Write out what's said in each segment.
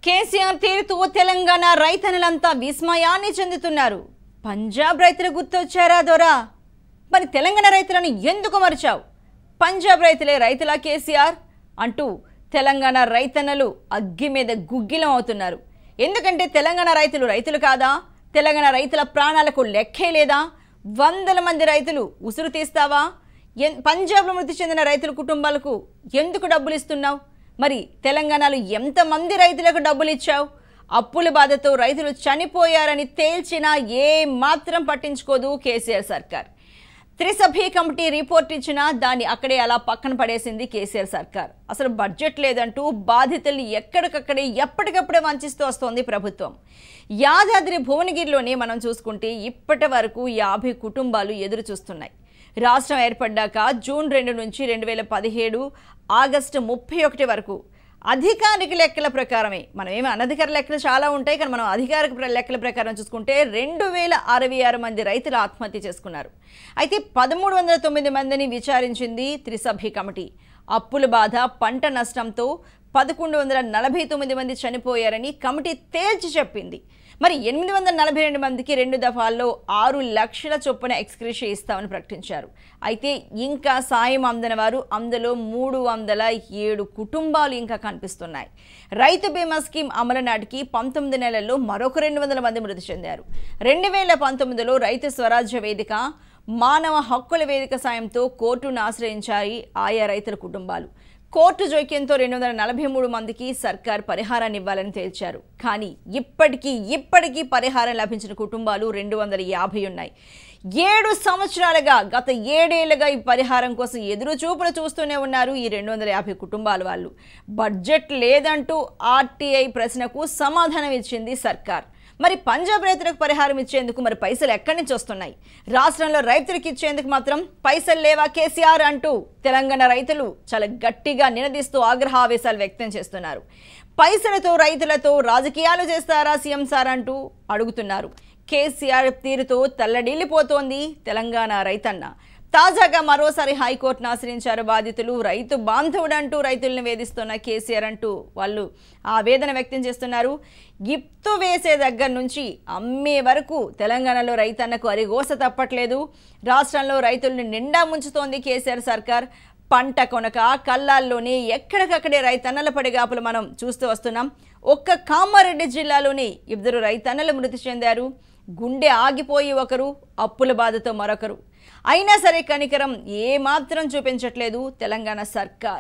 కేసీఆర్ తీరుతూ తెలంగాణ రైతన్నలంతా విస్మయాన్ని చెందుతున్నారు పంజాబ్ రైతులు గుర్తొచ్చారా దొరా మరి తెలంగాణ రైతులను ఎందుకు మరిచావు పంజాబ్ రైతులే రైతులా కేసీఆర్ అంటూ తెలంగాణ రైతన్నలు అగ్గి మీద గుగ్గిలం అవుతున్నారు ఎందుకంటే తెలంగాణ రైతులు రైతులు కాదా తెలంగాణ రైతుల ప్రాణాలకు లెక్కే లేదా వందల మంది రైతులు ఉసురు తీస్తావా ఎన్- పంజాబ్లో మృతి చెందిన రైతుల కుటుంబాలకు ఎందుకు డబ్బులు ఇస్తున్నావు మరి తెలంగాణలో ఎంతమంది రైతులకు డబ్బులు ఇచ్చావు అప్పుల బాధతో రైతులు చనిపోయారని తేల్చినా ఏ మాత్రం పట్టించుకోదు కేసీఆర్ సర్కార్ త్రిసభ్య కమిటీ రిపోర్ట్ ఇచ్చినా దాన్ని అక్కడే అలా పక్కన పడేసింది కేసీఆర్ సర్కార్ అసలు బడ్జెట్ లేదంటూ బాధితుల్ని ఎక్కడికక్కడే ఎప్పటికప్పుడే వంచిస్తూ వస్తోంది ప్రభుత్వం యాదాద్రి భువనగిరిలోనే మనం చూసుకుంటే ఇప్పటి వరకు యాభై కుటుంబాలు ఎదురు చూస్తున్నాయి రాష్ట్రం ఏర్పడ్డాక జూన్ రెండు నుంచి రెండు వేల పదిహేడు ఆగస్టు ముప్పై ఒకటి వరకు అధికారిక లెక్కల ప్రకారమే మనం ఏమి అనధికార లెక్కలు చాలా ఉంటాయి కానీ మనం అధికారిక ప్ర- లెక్కల ప్రకారం చూసుకుంటే రెండు వేల అరవై ఆరు మంది రైతులు ఆత్మహత్య చేసుకున్నారు అయితే పదమూడు వందల తొమ్మిది మందిని విచారించింది త్రిసభ్య కమిటీ అప్పుల బాధ పంట నష్టంతో పదకొండు వందల నలభై తొమ్మిది మంది చనిపోయారని కమిటీ తేల్చి చెప్పింది మరి ఎనిమిది వందల నలభై రెండు మందికి రెండు దఫాల్లో ఆరు లక్షల చొప్పున ఎక్స్క్రిషియా ఇస్తామని ప్రకటించారు అయితే ఇంకా సాయం అందని వారు అందులో మూడు వందల ఏడు కుటుంబాలు ఇంకా కనిపిస్తున్నాయి రైతు బీమా స్కీమ్ అమలు నాటికి పంతొమ్మిది నెలల్లో మరొక రెండు వందల మంది మృతి చెందారు రెండు వేల పంతొమ్మిదిలో రైతు స్వరాజ్య వేదిక మానవ హక్కుల వేదిక సాయంతో కోర్టును ఆశ్రయించాయి ఆయా రైతుల కుటుంబాలు కోర్టు జోక్యంతో రెండు వందల నలభై మూడు మందికి సర్కార్ పరిహారాన్ని ఇవ్వాలని తేల్చారు కానీ ఇప్పటికీ ఇప్పటికీ పరిహారం లభించిన కుటుంబాలు రెండు వందల యాభై ఉన్నాయి ఏడు సంవత్సరాలుగా గత ఏడేళ్లుగా ఈ పరిహారం కోసం ఎదురు చూపులు చూస్తూనే ఉన్నారు ఈ రెండు వందల యాభై కుటుంబాల వాళ్ళు బడ్జెట్ లేదంటూ ఆర్టీఐ ప్రశ్నకు సమాధానం ఇచ్చింది సర్కార్ మరి పంజాబ్ రైతులకు పరిహారం ఇచ్చేందుకు మరి పైసలు ఎక్కడి నుంచి వస్తున్నాయి రాష్ట్రంలో రైతులకు ఇచ్చేందుకు మాత్రం పైసలు లేవా కేసీఆర్ అంటూ తెలంగాణ రైతులు చాలా గట్టిగా నినదిస్తూ ఆగ్రహావేశాలు వ్యక్తం చేస్తున్నారు పైసలతో రైతులతో రాజకీయాలు చేస్తారా సీఎం సార్ అంటూ అడుగుతున్నారు కేసీఆర్ తీరుతో తల్లడిల్లిపోతోంది తెలంగాణ రైతన్న తాజాగా మరోసారి హైకోర్టును ఆశ్రయించారు బాధితులు రైతు బాంధవుడంటూ రైతుల్ని వేధిస్తున్న కేసీఆర్ అంటూ వాళ్ళు ఆవేదన వ్యక్తం చేస్తున్నారు గిఫ్తు వేసే దగ్గర నుంచి అమ్మే వరకు తెలంగాణలో రైతన్నకు అరిగోస తప్పట్లేదు రాష్ట్రంలో రైతుల్ని నిండా ముంచుతోంది కేసీఆర్ సర్కార్ పంట కొనక కళ్ళాల్లోనే ఎక్కడికక్కడే రైతన్నల పడిగాపులు మనం చూస్తూ వస్తున్నాం ఒక్క కామారెడ్డి జిల్లాలోనే ఇద్దరు రైతన్నలు మృతి చెందారు గుండె ఆగిపోయి ఒకరు అప్పుల బాధతో మరొకరు అయినా సరే కనికరం ఏమాత్రం చూపించట్లేదు తెలంగాణ సర్కార్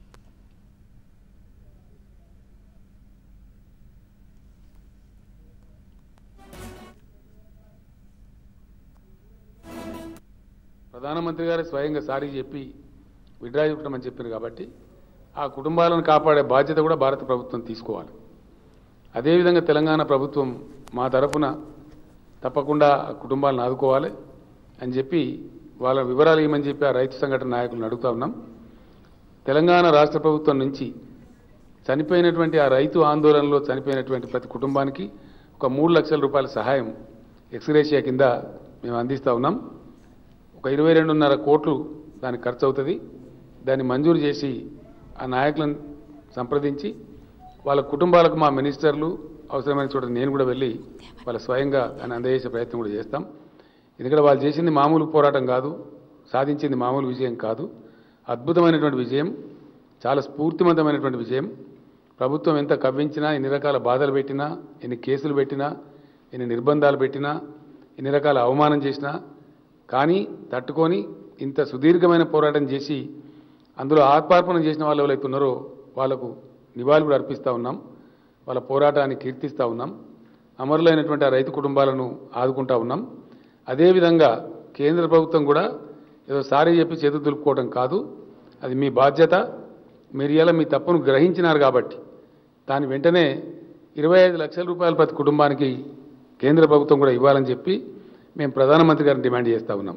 ప్రధానమంత్రి గారు స్వయంగా సారీ చెప్పి విడ్రా చూపమని చెప్పారు కాబట్టి ఆ కుటుంబాలను కాపాడే బాధ్యత కూడా భారత ప్రభుత్వం తీసుకోవాలి అదేవిధంగా తెలంగాణ ప్రభుత్వం మా తరఫున తప్పకుండా ఆ కుటుంబాలను ఆదుకోవాలి అని చెప్పి వాళ్ళ వివరాలు ఇవ్వమని చెప్పి ఆ రైతు సంఘటన నాయకులను అడుగుతా ఉన్నాం తెలంగాణ రాష్ట్ర ప్రభుత్వం నుంచి చనిపోయినటువంటి ఆ రైతు ఆందోళనలో చనిపోయినటువంటి ప్రతి కుటుంబానికి ఒక మూడు లక్షల రూపాయల సహాయం ఎక్స్గ్రేషియా కింద మేము అందిస్తూ ఉన్నాం ఒక ఇరవై రెండున్నర కోట్లు దానికి ఖర్చు అవుతుంది దాన్ని మంజూరు చేసి ఆ నాయకులను సంప్రదించి వాళ్ళ కుటుంబాలకు మా మినిస్టర్లు అవసరమైన చోట నేను కూడా వెళ్ళి వాళ్ళ స్వయంగా దాన్ని అందజేసే ప్రయత్నం కూడా చేస్తాం ఎందుకంటే వాళ్ళు చేసింది మామూలు పోరాటం కాదు సాధించింది మామూలు విజయం కాదు అద్భుతమైనటువంటి విజయం చాలా స్ఫూర్తివంతమైనటువంటి విజయం ప్రభుత్వం ఎంత కవ్వించినా ఎన్ని రకాల బాధలు పెట్టినా ఎన్ని కేసులు పెట్టినా ఎన్ని నిర్బంధాలు పెట్టినా ఎన్ని రకాల అవమానం చేసినా కానీ తట్టుకొని ఇంత సుదీర్ఘమైన పోరాటం చేసి అందులో ఆత్మార్పణం చేసిన వాళ్ళు ఎవరైతే ఉన్నారో వాళ్లకు నివాళులు కూడా అర్పిస్తూ ఉన్నాం వాళ్ళ పోరాటాన్ని కీర్తిస్తూ ఉన్నాం అమరులైనటువంటి ఆ రైతు కుటుంబాలను ఆదుకుంటా ఉన్నాం అదేవిధంగా కేంద్ర ప్రభుత్వం కూడా ఏదో సారీ చెప్పి చేతులు దులుపుకోవడం కాదు అది మీ బాధ్యత మీరు ఇలా మీ తప్పును గ్రహించినారు కాబట్టి దాని వెంటనే ఇరవై ఐదు లక్షల రూపాయల ప్రతి కుటుంబానికి కేంద్ర ప్రభుత్వం కూడా ఇవ్వాలని చెప్పి మేము ప్రధానమంత్రి గారిని డిమాండ్ చేస్తూ ఉన్నాం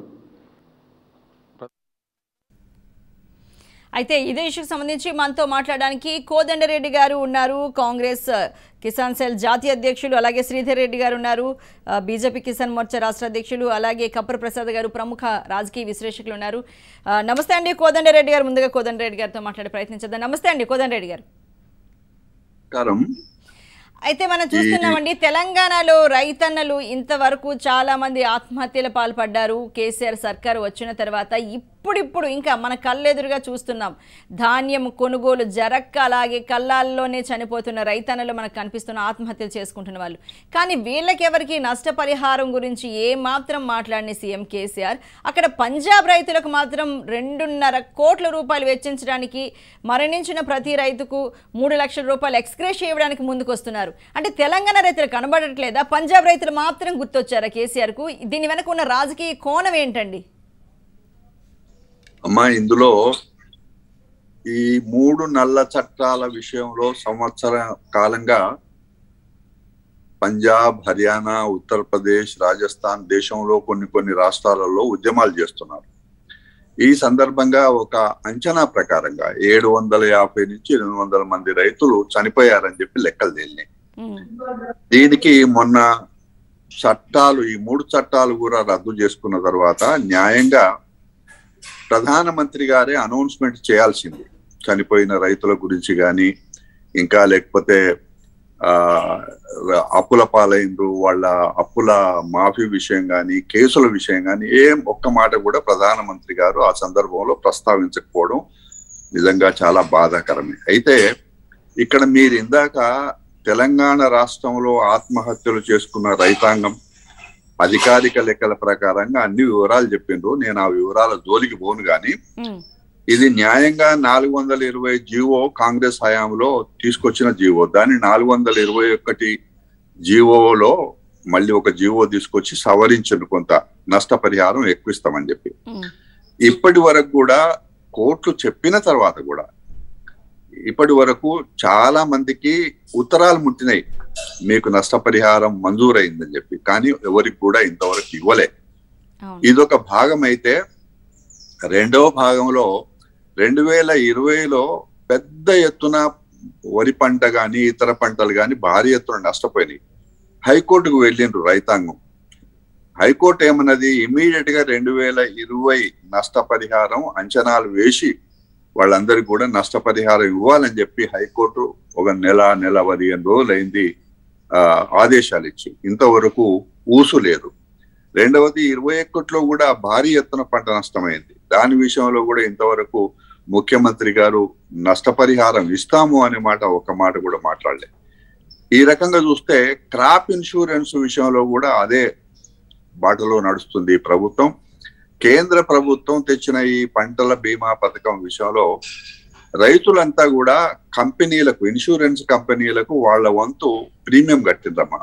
అయితే ఇదే ఇష్యూకి సంబంధించి మనతో మాట్లాడడానికి కోదండరెడ్డి గారు ఉన్నారు కాంగ్రెస్ కిసాన్ సెల్ జాతీయ అధ్యక్షులు అలాగే శ్రీధర్ రెడ్డి గారు ఉన్నారు ఆ, బీజేపీ కిసాన్ మోర్చా రాష్ట్ర అధ్యక్షులు అలాగే కప్పర్ ప్రసాద్ గారు ప్రముఖ రాజకీయ విశ్లేషకులు ఉన్నారు ఆ, నమస్తే అండి కోదండరెడ్డి గారు ముందుగా కోదండరెడ్డి గారితో మాట్లాడే ప్రయత్నించేద్దాం నమస్తే అండి కోదండరెడ్డి గారు నమస్కారం అయితే మనం చూస్తున్నామండి తెలంగాణలో రైతన్నలు ఇంతవరకు చాలా మంది ఆత్మహత్యలు పాల్పడ్డారు కేసీఆర్ సర్కారు వచ్చిన తర్వాత ఇప్పుడిప్పుడు ఇంకా మన కళ్ళెదురుగా చూస్తున్నాం ధాన్యం కొనుగోలు జరక్క అలాగే కళ్ళాల్లోనే చనిపోతున్న రైతన్నలు మనకు కనిపిస్తున్న ఆత్మహత్యలు చేసుకుంటున్న వాళ్ళు కానీ వీళ్ళకెవరికి నష్టపరిహారం గురించి ఏ మాత్రం మాట్లాడిన సీఎం కేసీఆర్ అక్కడ పంజాబ్ రైతులకు మాత్రం రెండున్నర కోట్ల రూపాయలు వెచ్చించడానికి మరణించిన ప్రతి రైతుకు మూడు లక్షల రూపాయలు ఎక్స్గ్రేష్ ఇవ్వడానికి ముందుకు వస్తున్నారు అంటే తెలంగాణ రైతులు కనబడట్లేదా పంజాబ్ రైతులు మాత్రం గుర్తొచ్చారా కేసీఆర్కు దీని వెనక ఉన్న రాజకీయ కోణం ఏంటండి అమ్మా ఇందులో ఈ మూడు నల్ల చట్టాల విషయంలో సంవత్సర కాలంగా పంజాబ్ హర్యానా ఉత్తరప్రదేశ్ రాజస్థాన్ దేశంలో కొన్ని కొన్ని రాష్ట్రాలలో ఉద్యమాలు చేస్తున్నారు ఈ సందర్భంగా ఒక అంచనా ప్రకారంగా ఏడు వందల యాభై నుంచి ఎనిమిది వందల మంది రైతులు చనిపోయారని చెప్పి లెక్కలు తేలినాయి ఉమ్, దీనికి మొన్న చట్టాలు ఈ మూడు చట్టాలు కూడా రద్దు చేసుకున్న తర్వాత న్యాయంగా ప్రధానమంత్రి గారే అనౌన్స్మెంట్ చేయాల్సింది చనిపోయిన రైతుల గురించి కానీ ఇంకా లేకపోతే ఆ అప్పుల పాలైండ్రు వాళ్ళ అప్పుల మాఫీ విషయం కానీ కేసుల విషయం కానీ ఏం ఒక్క మాట కూడా ప్రధానమంత్రి గారు ఆ సందర్భంలో ప్రస్తావించకపోవడం నిజంగా చాలా బాధాకరమే అయితే ఇక్కడ మీరు ఇందాక తెలంగాణ రాష్ట్రంలో ఆత్మహత్యలు చేసుకున్న రైతాంగం అధికారిక లెక్కల ప్రకారంగా అన్ని వివరాలు చెప్పిండ్రు నేను ఆ వివరాల జోలికి పోను కానీ ఉమ్, ఇది న్యాయంగా నాలుగు వందల ఇరవై జీవో కాంగ్రెస్ హయాంలో తీసుకొచ్చిన జీవో దాన్ని నాలుగు వందల ఇరవై ఒకటి జీవోలో మళ్ళీ ఒక జీవో తీసుకొచ్చి సవరించను కొంత నష్టపరిహారం ఎక్కువ ఇస్తామని చెప్పి ఉమ్, ఇప్పటి వరకు కూడా కోర్టులు చెప్పిన తర్వాత కూడా ఇప్పటి వరకు చాలా మందికి ఉత్తరాలు ముట్టినాయి మీకు నష్టపరిహారం మంజూరైందని చెప్పి కానీ ఎవరికి కూడా ఇంతవరకు ఇవ్వలే అవును ఇదొక భాగం అయితే రెండవ భాగంలో రెండు వేల ఇరవైలో పెద్ద ఎత్తున వరి పంట గాని ఇతర పంటలు గాని భారీ ఎత్తున నష్టపోయినాయి హైకోర్టుకు వెళ్ళిండ్రు రైతాంగం హైకోర్టు ఏమన్నది ఇమీడియట్ గా రెండు వేల ఇరవై నష్టపరిహారం అంచనాలు వేసి వాళ్ళందరికీ కూడా నష్టపరిహారం ఇవ్వాలని చెప్పి హైకోర్టు ఒక నెల నెల పదిహేను రోజులైంది ఆ, ఆదేశాలు ఇచ్చి ఇంతవరకు ఊసు లేదు రెండవది ఇరవై ఒకటిలో కూడా భారీ ఎత్తున పంట నష్టమైంది దాని విషయంలో కూడా ఇంతవరకు ముఖ్యమంత్రి గారు నష్టపరిహారం ఇస్తాము అనే మాట ఒక మాట కూడా మాట్లాడలేదు ఈ రకంగా చూస్తే క్రాప్ ఇన్సూరెన్స్ విషయంలో కూడా అదే బాటలో నడుస్తుంది ఈ ప్రభుత్వం కేంద్ర ప్రభుత్వం తెచ్చిన ఈ పంటల బీమా పథకం విషయంలో రైతులంతా కూడా కంపెనీలకు ఇన్సూరెన్స్ కంపెనీలకు వాళ్ళ వంతు ప్రీమియం కట్టిందమ్మా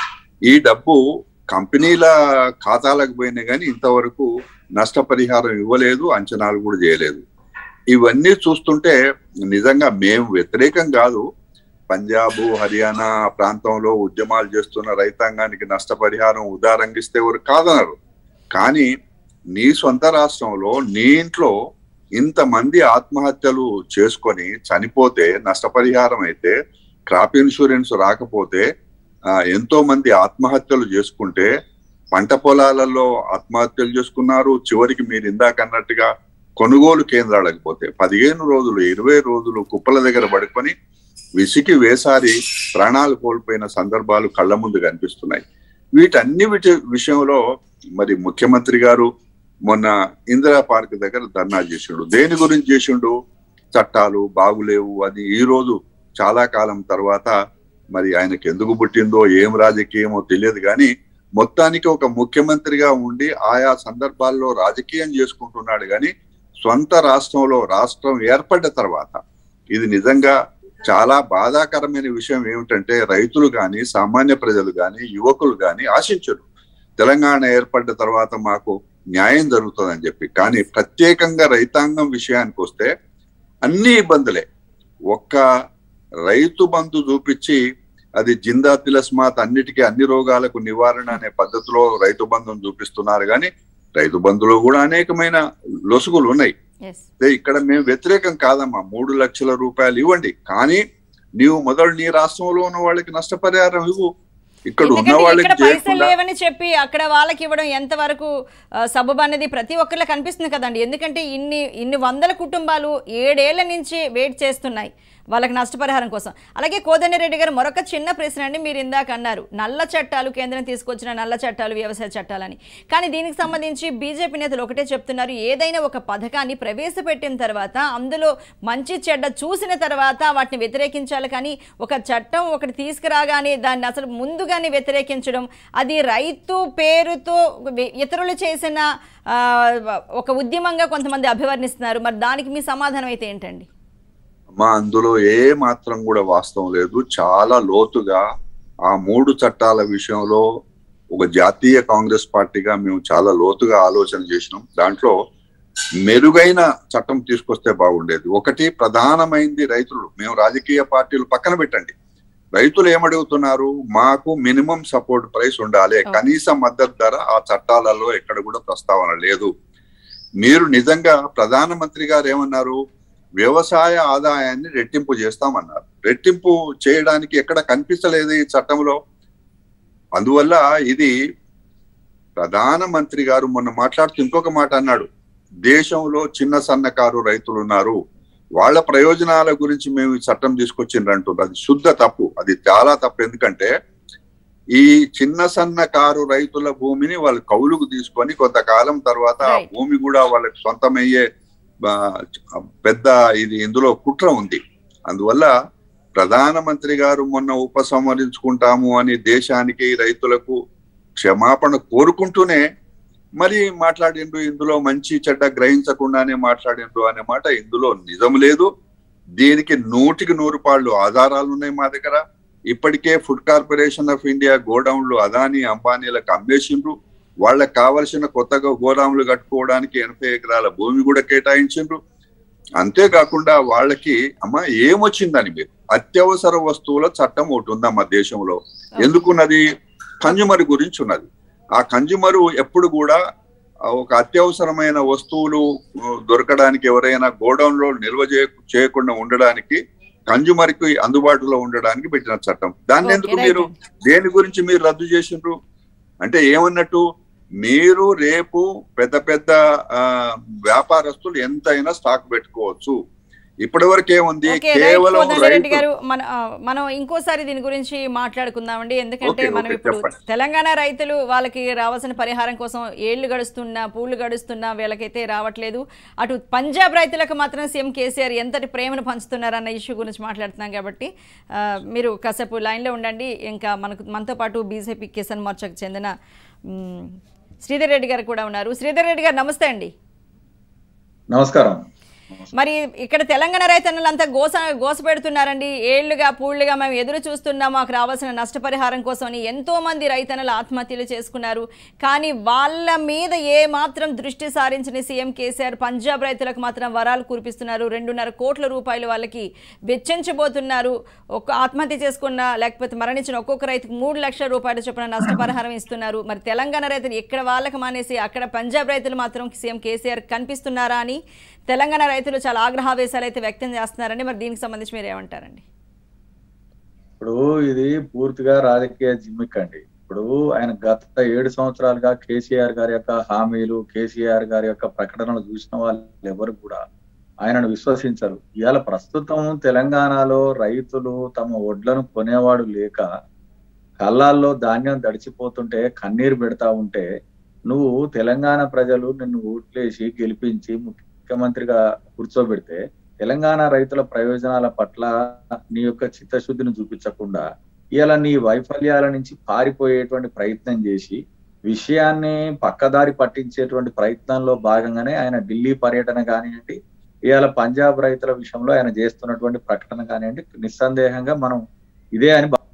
ఈ డబ్బు కంపెనీల ఖాతాలకు పోయినా కానీ ఇంతవరకు నష్టపరిహారం ఇవ్వలేదు అంచనాలు కూడా చేయలేదు ఇవన్నీ చూస్తుంటే నిజంగా మేము వ్యతిరేకం కాదు పంజాబ్ హర్యానా ప్రాంతంలో ఉద్యమాలు చేస్తున్న రైతాంగానికి నష్టపరిహారం ఉదారంగా ఇస్తే ఎవరు కాదనరు కానీ నీ సొంత రాష్ట్రంలో నీ ఇంట్లో ఇంతమంది ఆత్మహత్యలు చేసుకొని చనిపోతే నష్టపరిహారం అయితే క్రాప్ ఇన్సూరెన్స్ రాకపోతే ఆ, ఎంతో మంది ఆత్మహత్యలు చేసుకుంటే పంట పొలాలలో ఆత్మహత్యలు చేసుకున్నారు చివరికి మీరు ఇందాక అన్నట్టుగా కొనుగోలు కేంద్రాలకు పోతే పదిహేను రోజులు ఇరవై రోజులు కుప్పల దగ్గర పడుకొని విసికి వేసారి ప్రాణాలు కోల్పోయిన సందర్భాలు కళ్ళ ముందు కనిపిస్తున్నాయి వీటన్ని విటి- విషయంలో మరి ముఖ్యమంత్రి గారు మొన్న ఇందిరా పార్క్ దగ్గర ధర్నా చేసిండు దేని గురించి చేసిండు చట్టాలు బాగులేవు అని ఈ రోజు చాలా కాలం తర్వాత మరి ఆయనకి ఎందుకు పుట్టిందో ఏం రాజకీయమో తెలియదు కానీ మొత్తానికి ఒక ముఖ్యమంత్రిగా ఉండి ఆయా సందర్భాల్లో రాజకీయం చేసుకుంటున్నాడు కానీ సొంత రాష్ట్రంలో రాష్ట్రం ఏర్పడ్డ తర్వాత ఇది నిజంగా చాలా బాధాకరమైన విషయం ఏమిటంటే రైతులు కానీ సామాన్య ప్రజలు కానీ యువకులు కానీ ఆశించరు తెలంగాణ ఏర్పడ్డ తర్వాత మాకు న్యాయం జరుగుతుందని చెప్పి కానీ ప్రత్యేకంగా రైతాంగం విషయానికి వస్తే అన్ని ఇబ్బందులే ఒక్క రైతు బంధు చూపించి అది జిందా తిలస్మాత్ అన్నిటికీ అన్ని రోగాలకు నివారణ అనే పద్ధతిలో రైతు బంధుని చూపిస్తున్నారు కానీ రైతు బంధులో కూడా అనేకమైన లొసుగులు ఉన్నాయి ఎస్ అదే ఇక్కడ మేము వ్యతిరేకం కాదమ్మా మూడు లక్షల రూపాయలు ఇవ్వండి కానీ నీవు మొదలు నీ రాష్ట్రంలో ఉన్న వాళ్ళకి నష్టపరిహారం ఇవ్వు ఇక్కడ ఉన్న ఎందుకంటే వాళ్ళకి ఇక్కడ పైసలు చేయకుండా లేవని చెప్పి అక్కడ వాళ్ళకి ఇవ్వడం ఎంతవరకు ఆ, సబబు అనేది ప్రతి ఒక్కరిలో కనిపిస్తుంది కదండి ఎందుకంటే ఇన్ని ఇన్ని వందల కుటుంబాలు ఏడేళ్ల నుంచి వెయిట్ చేస్తున్నాయి వాళ్ళకి నష్టపరిహారం కోసం అలాగే కోదండరెడ్డి గారు మరొక చిన్న ప్రశ్న అండి మీరు ఇందాక అన్నారు నల్ల చట్టాలు కేంద్రం తీసుకొచ్చిన నల్ల చట్టాలు వ్యవసాయ చట్టాలని కానీ దీనికి సంబంధించి బీజేపీ నేతలు ఒకటే చెప్తున్నారు ఏదైనా ఒక పథకాన్ని ప్రవేశపెట్టిన తర్వాత అందులో మంచి చెడ్డ చూసిన తర్వాత వాటిని వ్యతిరేకించాలి కానీ ఒక చట్టం ఒకటి తీసుకురాగానే దాన్ని అసలు ముందుగానే వ్యతిరేకించడం అది రైతు పేరుతో వి- ఇతరులు చేసిన ఆ, ఒక ఉద్యమంగా కొంతమంది అభివర్ణిస్తున్నారు మరి దానికి మీ సమాధానం అయితే ఏంటండి మా అందులో ఏ మాత్రం కూడా వాస్తవం లేదు చాలా లోతుగా ఆ మూడు చట్టాల విషయంలో ఒక జాతీయ కాంగ్రెస్ పార్టీగా మేము చాలా లోతుగా ఆలోచన చేసినాం దాంట్లో మెరుగైన చట్టం తీసుకొస్తే బాగుండేది ఒకటి ప్రధానమైంది రైతులు మేము రాజకీయ పార్టీలు పక్కన పెట్టండి రైతులు ఏమడుగుతున్నారు మాకు మినిమం సపోర్ట్ ప్రైస్ ఉండాలి Okay. కనీస మద్దతు ధర ఆ చట్టాలలో ఎక్కడ కూడా ప్రస్తావన లేదు మీరు నిజంగా ప్రధానమంత్రి గారు ఏమన్నారు వ్యవసాయ ఆదాయాన్ని రెట్టింపు చేస్తామన్నారు రెట్టింపు చేయడానికి ఎక్కడ కనిపించలేదు ఈ చట్టంలో అందువల్ల ఇది ప్రధానమంత్రి గారు మొన్న మాట్లాడుతూ ఇంకొక మాట అన్నాడు దేశంలో చిన్న సన్నకారు రైతులు ఉన్నారు వాళ్ళ ప్రయోజనాల గురించి మేము ఈ చట్టం తీసుకొచ్చిండ్రు అంటున్నారు అది శుద్ధ తప్పు అది చాలా తప్పు ఎందుకంటే ఈ చిన్న సన్నకారు రైతుల భూమిని వాళ్ళు కౌలుకు తీసుకొని కొంతకాలం తర్వాత ఆ Right. భూమి కూడా వాళ్ళకి సొంతమయ్యే ఆ, పెద్ద ఇది ఇందులో కుట్ర ఉంది అందువల్ల ప్రధానమంత్రి గారు మొన్న ఉపసంహరించుకుంటాము అని దేశానికి రైతులకు క్షమాపణ కోరుకుంటూనే మరి మాట్లాడిండ్రు ఇందులో మంచి చెడ్డ గ్రహించకుండానే మాట్లాడిండ్రు అనే మాట ఇందులో నిజం లేదు దీనికి నూటికి నూరు పాళ్ళు ఆధారాలు ఉన్నాయి మా దగ్గర ఇప్పటికే ఫుడ్ కార్పొరేషన్ ఆఫ్ ఇండియా గోడౌన్లు అదానీ అంబానీలకు అమ్మేసిండ్రు వాళ్ళకి కావలసిన కొత్తగా గోదాములు కట్టుకోవడానికి ఎనభై ఎకరాల భూమి కూడా కేటాయించిండ్రు అంతేకాకుండా వాళ్ళకి అమ్మ ఏమొచ్చిందని మీరు అత్యవసర వస్తువుల చట్టం ఒకటి ఉందమ్మా దేశంలో ఎందుకున్నది కన్జ్యూమర్ గురించి ఉన్నది ఆ కన్జ్యూమర్ ఎప్పుడు కూడా ఆ ఒక అత్యవసరమైన వస్తువులు ఆ, దొరకడానికి ఎవరైనా గోడౌన్ లో నిల్వ చేయ చేయకుండా ఉండడానికి కన్జ్యూమర్ కి అందుబాటులో ఉండడానికి పెట్టిన చట్టం దాన్ని Okay, ఎందుకు right మీరు అండి. దేని గురించి మీరు రద్దు చేసిండ్రు అంటే ఏమన్నట్టు మీరు రేపు పెద్ద పెద్ద ఆ, వ్యాపారస్తులు ఎంతైనా స్టాక్ పెట్టుకోవచ్చు ఇప్పటి వరకు ఏముంది ఓకే రైట్ కేవలం కోదండరెడ్డి రైతు గారు మన ఆ, మనం ఇంకోసారి దీని గురించి మాట్లాడుకుందామండి ఎందుకంటే ఓకే, మనం ఓకే, ఇప్పుడు చెప్పండి. తెలంగాణ రైతులు వాళ్ళకి రావాల్సిన పరిహారం కోసం ఏళ్లు గడుస్తున్నా పూలు గడుస్తున్నా వీళ్ళకైతే రావట్లేదు అటు పంజాబ్ రైతులకు మాత్రం సీఎం కేసీఆర్ ఎంతటి ప్రేమను పంచుతున్నారన్న ఇష్యూ గురించి మాట్లాడుతున్నాం కాబట్టి ఆ, మీరు కాసేపు లైన్లో ఉండండి ఇంకా మనకు మనతో పాటు బీజేపీ కిసాన్ మోర్చాకు చెందిన మ్, శ్రీధర్ రెడ్డి గారు కూడా ఉన్నారు శ్రీధర్ రెడ్డి గారు నమస్తే అండి నమస్కారం మరి ఇక్కడ తెలంగాణ రైతన్నులంతా గోస గోస పెడుతున్నారండి ఏళ్లుగా పూళ్లుగా మేము ఎదురు చూస్తున్నాం మాకు రావాల్సిన నష్టపరిహారం కోసం అని ఎంతో మంది రైతన్నలు ఆత్మహత్యలు చేసుకున్నారు కానీ వాళ్ళ మీద ఏ మాత్రం దృష్టి సారించిన సీఎం కేసీఆర్ పంజాబ్ రైతులకు మాత్రం వరాలు కురిపిస్తున్నారు రెండున్నర కోట్ల రూపాయలు వాళ్ళకి వెచ్చించబోతున్నారు ఒక ఆత్మహత్య చేసుకున్న లేకపోతే మరణించిన ఒక్కొక్క రైతుకు మూడు లక్షల రూపాయల చొప్పున నష్టపరిహారం ఇస్తున్నారు మరి తెలంగాణ రైతులు ఇక్కడ వాళ్ళకి మానేసి అక్కడ పంజాబ్ రైతులు మాత్రం సీఎం కేసీఆర్ కనిపిస్తున్నారా అని తెలంగాణ రైతులు చాలా ఆగ్రహావేశాలు అయితే వ్యక్తం చేస్తున్నారండి మరి దీనికి సంబంధించి మీరు ఏమంటారండి ఇప్పుడు ఇది పూర్తిగా రాజకీయ జిమ్మిక్ అండి ఇప్పుడు ఆయన గత ఏడు సంవత్సరాలుగా కేసీఆర్ గారి యొక్క హామీలు కేసీఆర్ గారి యొక్క ప్రకటనలు చూసిన వాళ్ళు ఎవరు కూడా ఆయనను విశ్వసించరు ఇవాళ ప్రస్తుతం తెలంగాణలో రైతులు తమ ఒడ్లను కొనేవాడు లేక కళ్ళాల్లో ధాన్యం దడిచిపోతుంటే కన్నీరు పెడతా ఉంటే నువ్వు తెలంగాణ ప్రజలు నిన్ను ఓట్లేసి గెలిపించి ముఖ్యమంత్రిగా కూర్చోబెడితే తెలంగాణ రైతుల ప్రయోజనాల పట్ల నీ యొక్క చిత్తశుద్ధిని చూపించకుండా ఇలా నీ వైఫల్యాల నుంచి పారిపోయేటువంటి ప్రయత్నం చేసి విషయాన్ని పక్కదారి పట్టించేటువంటి ప్రయత్నంలో భాగంగానే ఆయన ఢిల్లీ పర్యటన కానివ్వండి ఇవాళ పంజాబ్ రైతుల విషయంలో ఆయన చేస్తున్నటువంటి ప్రకటన కానివ్వండి నిస్సందేహంగా మనం ఇదే అని భా-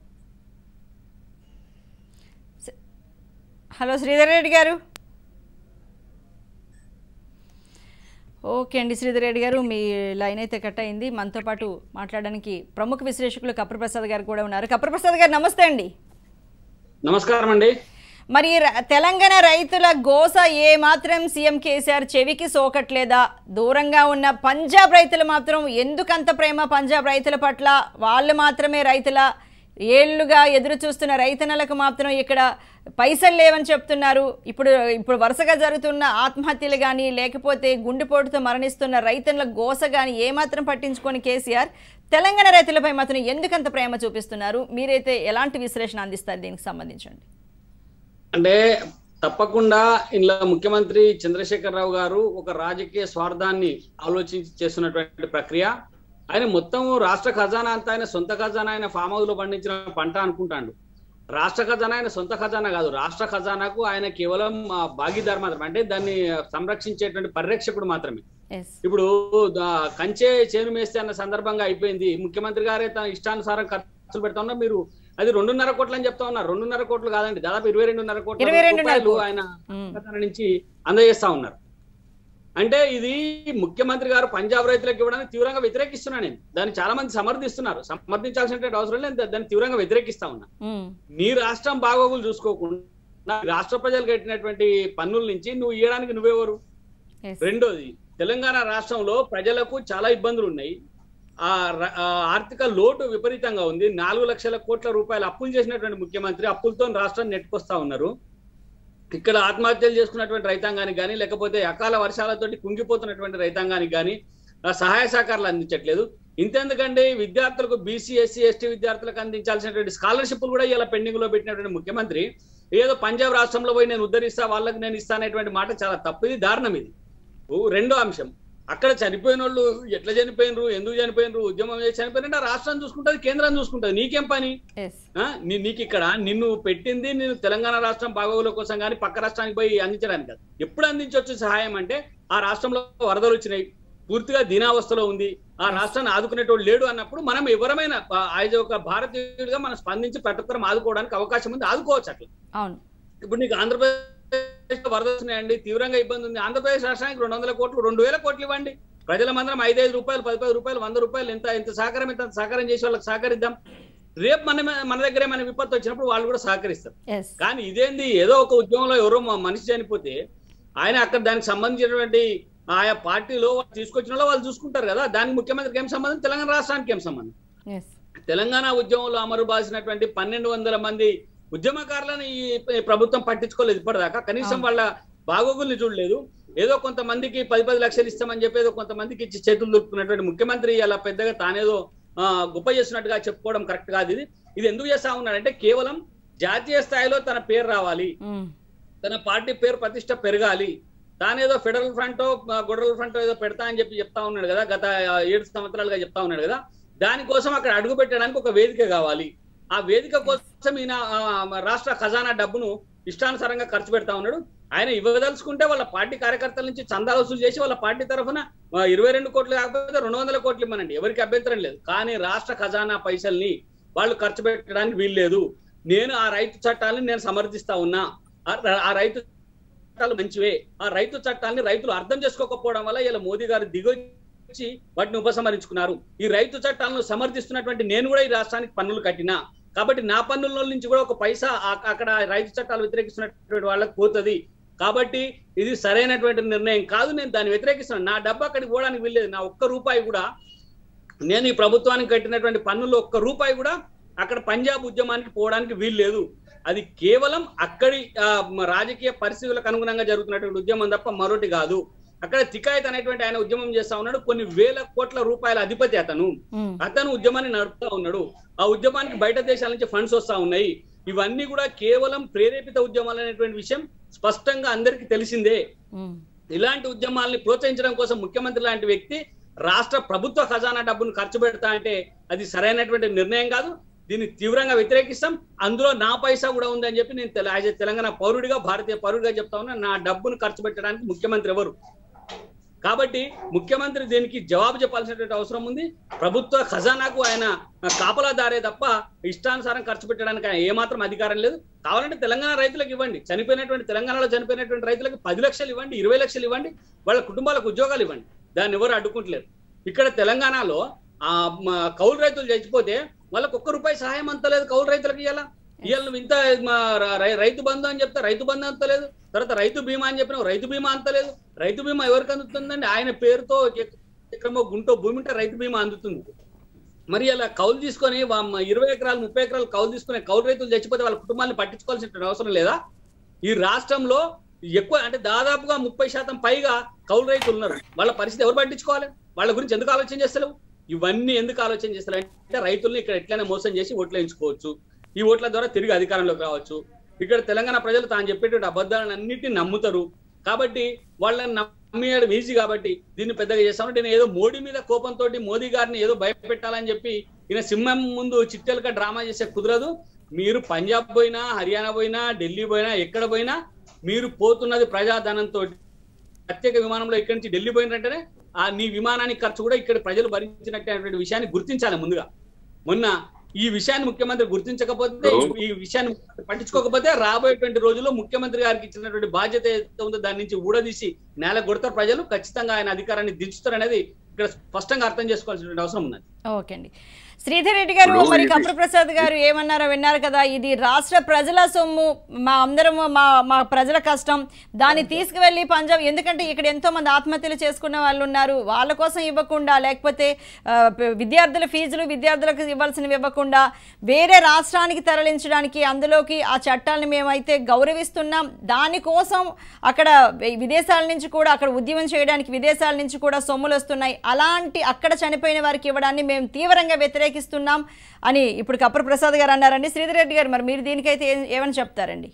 హలో శ్రీధర్ రెడ్డి గారు ఓకే అండి శ్రీధర్ రెడ్డి గారు మీ లైన్ అయితే కట్ అయింది మనతో పాటు మాట్లాడడానికి ప్రముఖ విశ్లేషకులు కప్రప్రసాద్ గారు కూడా ఉన్నారు కప్రప్రసాద్ గారు నమస్తే అండి నమస్కారం అండి మరి ర- తెలంగాణ రైతుల గోస ఏ మాత్రం సీఎం కేసీఆర్ చెవికి సోకట్లేదా దూరంగా ఉన్న పంజాబ్ రైతులు మాత్రం ఎందుకంత ప్రేమ పంజాబ్ రైతుల పట్ల వాళ్ళు మాత్రమే రైతుల ఏళ్లుగా ఎదురు చూస్తున్న రైతన్నలకు మాత్రం ఇక్కడ పైసలు లేవని చెప్తున్నారు ఇప్పుడు ఇప్పుడు వరుసగా జరుగుతున్న ఆత్మహత్యలు కానీ లేకపోతే గుండెపోటుతో మరణిస్తున్న రైతన్నుల గోస కానీ ఏమాత్రం పట్టించుకొని కేసీఆర్ తెలంగాణ రైతులపై మాత్రం ఎందుకంత ప్రేమ చూపిస్తున్నారు మీరైతే ఎలాంటి విశ్లేషణ అందిస్తారు దీనికి సంబంధించండి అంటే తప్పకుండా ఇందులో ముఖ్యమంత్రి చంద్రశేఖరరావు గారు ఒక రాజకీయ స్వార్థాన్ని ఆలోచించి చేస్తున్నటువంటి ప్రక్రియ ఆయన మొత్తం రాష్ట్ర ఖజానా అంతా ఆయన సొంత ఖజానా ఆయన ఫామ్ హౌస్ లో పండించిన పంట అనుకుంటాడు రాష్ట్ర ఖజానా ఆయన సొంత ఖజానా కాదు రాష్ట్ర ఖజానాకు ఆయన కేవలం ఆ, భాగీదారు మాత్రమే అంటే దాన్ని సంరక్షించేటువంటి పరిరక్షకుడు మాత్రమే ఎస్ ఇప్పుడు దా- కంచె చేను మేస్తే అన్న సందర్భంగా అయిపోయింది ముఖ్యమంత్రి గారే తన ఇష్టానుసారం ఖర్చులు పెడతా ఉన్నా మీరు అది రెండున్నర కోట్లు అని చెప్తా ఉన్నారు రెండున్నర కోట్లు కాదండి దాదాపు ఇరవై రెండున్నర కోట్ల ఇరవై రెండున్నర రూపాయలు కోట్లు. ఆయన మ్మ్. ఖజానా నుంచి అందజేస్తా ఉన్నారు అంటే ఇది ముఖ్యమంత్రి గారు పంజాబ్ రైతులకు ఇవ్వడానికి తీవ్రంగా వ్యతిరేకిస్తున్నాను నేను దాన్ని చాలా మంది సమర్థిస్తున్నారు సమర్థించాల్సినటువంటి అవసరం లేదు నేను దాన్ని తీవ్రంగా వ్యతిరేకిస్తా ఉన్నా ఉమ్, నీ రాష్ట్రం బాగోగులు చూసుకోకుండా రాష్ట్ర ప్రజలు కట్టినటువంటి పన్నుల నుంచి నువ్వు ఇవ్వడానికి నువ్వెవరు ఎస్ రెండోది తెలంగాణ రాష్ట్రంలో ప్రజలకు చాలా ఇబ్బందులు ఉన్నాయి ఆ ర- ఆ ఆర్థిక లోటు విపరీతంగా ఉంది నాలుగు లక్షల కోట్ల రూపాయలు అప్పులు చేసినటువంటి ముఖ్యమంత్రి అప్పులతో రాష్ట్రాన్ని నెట్టుకొస్తా ఉన్నారు ఇక్కడ ఆత్మహత్యలు చేసుకున్నటువంటి రైతాంగానికి కానీ లేకపోతే అకాల వర్షాలతోటి కుంగిపోతున్నటువంటి రైతాంగానికి కానీ సహాయ సహకారాలు అందించట్లేదు ఇంతెందుకండి విద్యార్థులకు బీసీ ఎస్సీ ఎస్టీ విద్యార్థులకు అందించాల్సినటువంటి స్కాలర్షిప్లు కూడా ఇలా పెండింగ్ లో పెట్టినటువంటి ముఖ్యమంత్రి ఏదో పంజాబ్ రాష్ట్రంలో పోయి నేను ఉద్ధరిస్తా వాళ్ళకి నేను ఇస్తానటువంటి మాట చాలా తప్పు ఇది దారుణం ఇది ఓ, రెండో అంశం అక్కడ చనిపోయిన వాళ్ళు ఎట్లా చనిపోయినరు ఎందుకు చనిపోయినరు ఉద్యమం చేసి చనిపోయినంటే ఆ రాష్ట్రం చూసుకుంటుంది కేంద్రం చూసుకుంటుంది నీకేం పని ఎస్ ఆ? నీ- నీకు ఇక్కడ నిన్ను పెట్టింది నేను తెలంగాణ రాష్ట్రం బాగోగుల కోసం కానీ పక్క రాష్ట్రానికి పోయి అందించడానికి కాదు ఎప్పుడు అందించవచ్చు సహాయం అంటే ఆ రాష్ట్రంలో వరదలు వచ్చినాయి పూర్తిగా దీనావస్థలో ఉంది ఆ రాష్ట్రాన్ని ఆదుకునేటోడు లేడు అన్నప్పుడు మనం ఎవరమైనా ఆయన ఒక భారతీయుడిగా మనం స్పందించి ప్రతి ఒక్కరం ఆదుకోవడానికి అవకాశం ఉంది ఆదుకోవచ్చు అట్లా అవును ఇప్పుడు నీకు ఆంధ్రప్రదేశ్ వరద వస్తున్నాయండి తీవ్రంగా ఇబ్బంది ఉంది ఆంధ్రప్రదేశ్ రాష్ట్రానికి రెండు వందల కోట్లు రెండు వేల కోట్లు ఇవ్వండి ప్రజల మందరం ఐదైదు రూపాయలు పది పది రూపాయలు వంద రూపాయలు ఎంత ఎంత సహకారం ఎంత సహకారం చేసి వాళ్ళకి సహకరిద్దాం రేపు మన మన దగ్గరే మన విపత్తు వచ్చినప్పుడు వాళ్ళు కూడా సహకరిస్తారు ఎస్ కానీ ఇదేంది ఏదో ఒక ఉద్యమంలో ఎవరో మా మనిషి చనిపోతే ఆయన అక్కడ దానికి సంబంధించినటువంటి ఆయా పార్టీలో వాళ్ళు తీసుకొచ్చిన వాళ్ళు వాళ్ళు చూసుకుంటారు కదా దానికి ముఖ్యమంత్రికి ఏం సంబంధం తెలంగాణ రాష్ట్రానికి ఏం సంబంధం ఎస్ తెలంగాణ ఉద్యమంలో అమరు బాసినటువంటి పన్నెండు వందల మంది ఉద్యమకారులను ఈ ఈ ప్రభుత్వం పట్టించుకోలేదు ఇప్పటిదాకా కనీసం అవును. వాళ్ళ బాగోగుల్ని చూడలేదు ఏదో కొంతమందికి పది పది లక్షలు ఇస్తామని చెప్పి ఏదో కొంతమందికి ఇచ్చి చేతులు దొరుకుతున్నటువంటి ముఖ్యమంత్రి అలా పెద్దగా తానేదో ఆ, గొప్ప చేస్తున్నట్టుగా చెప్పుకోవడం కరెక్ట్ కాదు ఇది ఇది ఎందుకు చేస్తా ఉన్నాడంటే కేవలం జాతీయ స్థాయిలో తన పేరు రావాలి ఉమ్, తన పార్టీ పేరు ప్రతిష్ట పెరగాలి తానేదో ఫెడరల్ ఫ్రంట్ గొడవల్ ఫ్రంట్ ఏదో పెడతా అని చెప్పి చెప్తా ఉన్నాడు కదా గత ఆ, ఏడు సంవత్సరాలుగా చెప్తా ఉన్నాడు కదా దానికోసం అక్కడ అడుగు పెట్టడానికి ఒక వేదిక కావాలి ఆ వేదిక కోసం ఈయన ఆ, రాష్ట్ర ఖజానా డబ్బును ఇష్టానుసారంగా ఖర్చు పెడతా ఉన్నాడు ఆయన ఇవ్వదలుచుకుంటే వాళ్ళ పార్టీ కార్యకర్తల నుంచి చందా వసూలు చేసి వాళ్ళ పార్టీ తరఫున ఆ, ఇరవై రెండు కోట్లు కాకపోతే రెండు వందల కోట్లు ఇవ్వనండి ఎవరికి అభ్యంతరం లేదు కానీ రాష్ట్ర ఖజానా పైసల్ని వాళ్ళు ఖర్చు పెట్టడానికి వీల్లేదు నేను ఆ రైతు చట్టాలను నేను సమర్థిస్తా ఉన్నా ఆ- ఆ రైతు చట్టాలు మంచివే ఆ రైతు చట్టాలని రైతులు అర్థం చేసుకోకపోవడం వల్ల ఇలా మోదీ గారు దిగొచ్చి వాటిని ఉపసంహరించుకున్నారు ఈ రైతు చట్టాలను సమర్థిస్తున్నటువంటి నేను కూడా ఈ రాష్ట్రానికి పన్నులు కట్టినా కాబట్టి నా పన్నుల నుంచి కూడా ఒక పైసా ఆ- అక్కడ రైతు చట్టాలు వ్యతిరేకిస్తున్నటువంటి వాళ్ళకి పోతుంది కాబట్టి ఇది సరైనటువంటి నిర్ణయం కాదు నేను దాన్ని వ్యతిరేకిస్తున్నాను నా డబ్బు అక్కడికి పోవడానికి వీల్లేదు నా ఒక్క రూపాయి కూడా నేను ఈ ప్రభుత్వానికి కట్టినటువంటి పన్నుల్లో ఒక్క రూపాయి కూడా అక్కడ పంజాబ్ ఉద్యమానికి పోవడానికి వీల్లేదు అది కేవలం అక్కడి ఆ, మ- రాజకీయ పరిస్థితులకు అనుగుణంగా జరుగుతున్నటువంటి ఉద్యమం తప్ప మరొకటి కాదు అక్కడ తికాయత్ అనేటువంటి ఆయన ఉద్యమం చేస్తా ఉన్నాడు కొన్ని వేల కోట్ల రూపాయల అధిపతి అతను ఉమ్, అతను ఉద్యమాన్ని నడుపుతా ఉన్నాడు ఆ ఉద్యమానికి బయట దేశాల నుంచి ఫండ్స్ వస్తా ఉన్నాయి ఇవన్నీ కూడా కేవలం ప్రేరేపిత ఉద్యమాలు అనేటువంటి విషయం స్పష్టంగా అందరికీ తెలిసిందే ఉమ్, ఇలాంటి ఉద్యమాల్ని ప్రోత్సహించడం కోసం ముఖ్యమంత్రి లాంటి వ్యక్తి రాష్ట్ర ప్రభుత్వ ఖజానా డబ్బును ఖర్చు పెడతా అంటే అది సరైనటువంటి నిర్ణయం కాదు దీన్ని తీవ్రంగా వ్యతిరేకిస్తాం అందులో నా పైసా కూడా ఉందని చెప్పి నేను తెల- యాజ్ ఏ తెలంగాణ పౌరుడిగా భారతీయ పౌరుడిగా చెప్తా ఉన్నా నా డబ్బును ఖర్చు పెట్టడానికి ముఖ్యమంత్రి ఎవరు కాబట్టి ముఖ్యమంత్రి దీనికి జవాబు చెప్పాల్సినటువంటి అవసరం ఉంది ప్రభుత్వ ఖజానాకు ఆయన కాపలాదారే తప్ప ఇష్టానుసారం ఖర్చు పెట్టడానికి ఆయన ఏమాత్రం అధికారం లేదు కావాలంటే తెలంగాణ రైతులకు ఇవ్వండి చనిపోయినటువంటి తెలంగాణలో చనిపోయినటువంటి రైతులకు పది లక్షలు ఇవ్వండి ఇరవై లక్షలు ఇవ్వండి వాళ్ళ కుటుంబాలకు ఉద్యోగాలు ఇవ్వండి దాన్ని ఎవరు అడ్డుకుంటలేరు ఇక్కడ తెలంగాణలో ఆ మ, కౌలు రైతులు చచ్చిపోతే వాళ్ళకు ఒక్క రూపాయి సహాయం అంతలేదు కౌలు రైతులకు ఇవ్వాలా ఇవాళ నువ్వు ఇంత మా ర- రై- రైతు బంధు అని చెప్తే రైతు బంధు అంతలేదు తర్వాత రైతు బీమా అని చెప్పినావు రైతు బీమా అంతలేదు రైతు బీమా ఎవరికి అందుతుందండి ఆయన పేరుతో ఒక ఎకరమో గుంటో భూమి ఉంటే రైతు బీమా అందుతుంది మరి అలా కౌలు తీసుకొని వా- ఇరవై ఎకరాలు ముప్పై ఎకరాలు కౌలు తీసుకునే కౌలు రైతులు చచ్చిపోతే వాళ్ళ కుటుంబాన్ని పట్టించుకోవాల్సిన అవసరం లేదా ఈ రాష్ట్రంలో ఎక్కువ అంటే దాదాపుగా ముప్పై శాతం పైగా కౌలు రైతులు ఉన్నారు వాళ్ళ పరిస్థితి ఎవరు పట్టించుకోవాలి వాళ్ళ గురించి ఎందుకు ఆలోచన చేస్తలేవు ఇవన్నీ ఎందుకు ఆలోచన చేస్తారు అంటే రైతుల్ని ఇక్కడ ఎట్లయినా మోసం చేసి ఓట్లు వేయించుకోవచ్చు ఈ ఓట్ల ద్వారా తిరిగి అధికారంలోకి రావచ్చు ఇక్కడ తెలంగాణ ప్రజలు తాను చెప్పేటువంటి అబద్ధాలను అన్నింటినీ నమ్ముతారు కాబట్టి వాళ్ళని నమ్మేయడం ఈజీ కాబట్టి దీన్ని పెద్దగా చేస్తామంటే నేను ఏదో మోడీ మీద కోపంతో మోదీ గారిని ఏదో భయపెట్టాలని చెప్పి ఈయన సింహం ముందు చిట్టెలుగా డ్రామా చేసే కుదరదు మీరు పంజాబ్ పోయినా హర్యానా పోయినా ఢిల్లీ పోయినా ఎక్కడ పోయినా మీరు పోతున్నది ప్రజాధనంతో ప్రత్యేక విమానంలో ఇక్కడి నుంచి ఢిల్లీ పోయినట్టనే ఆ నీ విమానానికి ఖర్చు కూడా ఇక్కడ ప్రజలు భరించినటువంటి విషయాన్ని గుర్తించాలి ముందుగా మొన్న ఈ విషయాన్ని ముఖ్యమంత్రి గుర్తించకపోతే ఈ- ఈ విషయాన్ని పట్టించుకోకపోతే రాబోయేటువంటి రోజుల్లో ముఖ్యమంత్రి గారికి ఇచ్చినటువంటి బాధ్యత ఏదైతే ఉందో దాని నుంచి ఊడదీసి నేల కొడతారు ప్రజలు ఖచ్చితంగా ఆయన అధికారాన్ని దించుతారు అనేది ఇక్కడ స్పష్టంగా అర్థం చేసుకోవాల్సిన అవసరం ఉన్నది ఓకే అండి శ్రీధర్ రెడ్డి గారు ఇప్పుడు మరి ఇది- కప్ర ప్రసాద్ గారు ఏమన్నారో విన్నారు కదా ఇది రాష్ట్ర ప్రజల సొమ్ము మా అందరము మా మా ప్రజల కష్టం దాన్ని తీసుకువెళ్ళి పంజాబ్ ఎందుకంటే ఇక్కడ ఎంతో మంది ఆత్మహత్యలు చేసుకున్న వాళ్ళు ఉన్నారు వాళ్ళ కోసం ఇవ్వకుండా లేకపోతే ఆ, ప- విద్యార్థుల ఫీజులు విద్యార్థులకు ఇవ్వాల్సినవి ఇవ్వకుండా వేరే రాష్ట్రానికి తరలించడానికి అందులోకి ఆ చట్టాలను మేమైతే గౌరవిస్తున్నాం దానికోసం అక్కడ వి- విదేశాల నుంచి కూడా అక్కడ ఉద్యమం చేయడానికి విదేశాల నుంచి కూడా సొమ్ములు వస్తున్నాయి అలాంటి అక్కడ చనిపోయిన వారికి ఇవ్వడాన్ని మేము తీవ్రంగా వ్యతిరేకిస్తున్నాం అని ఇప్పుడు కప్పర్ ప్రసాద్ గారు అన్నారండి శ్రీధర్ రెడ్డి గారు మరి మీరు దీనికైతే ఏం- ఏమని చెప్తారండి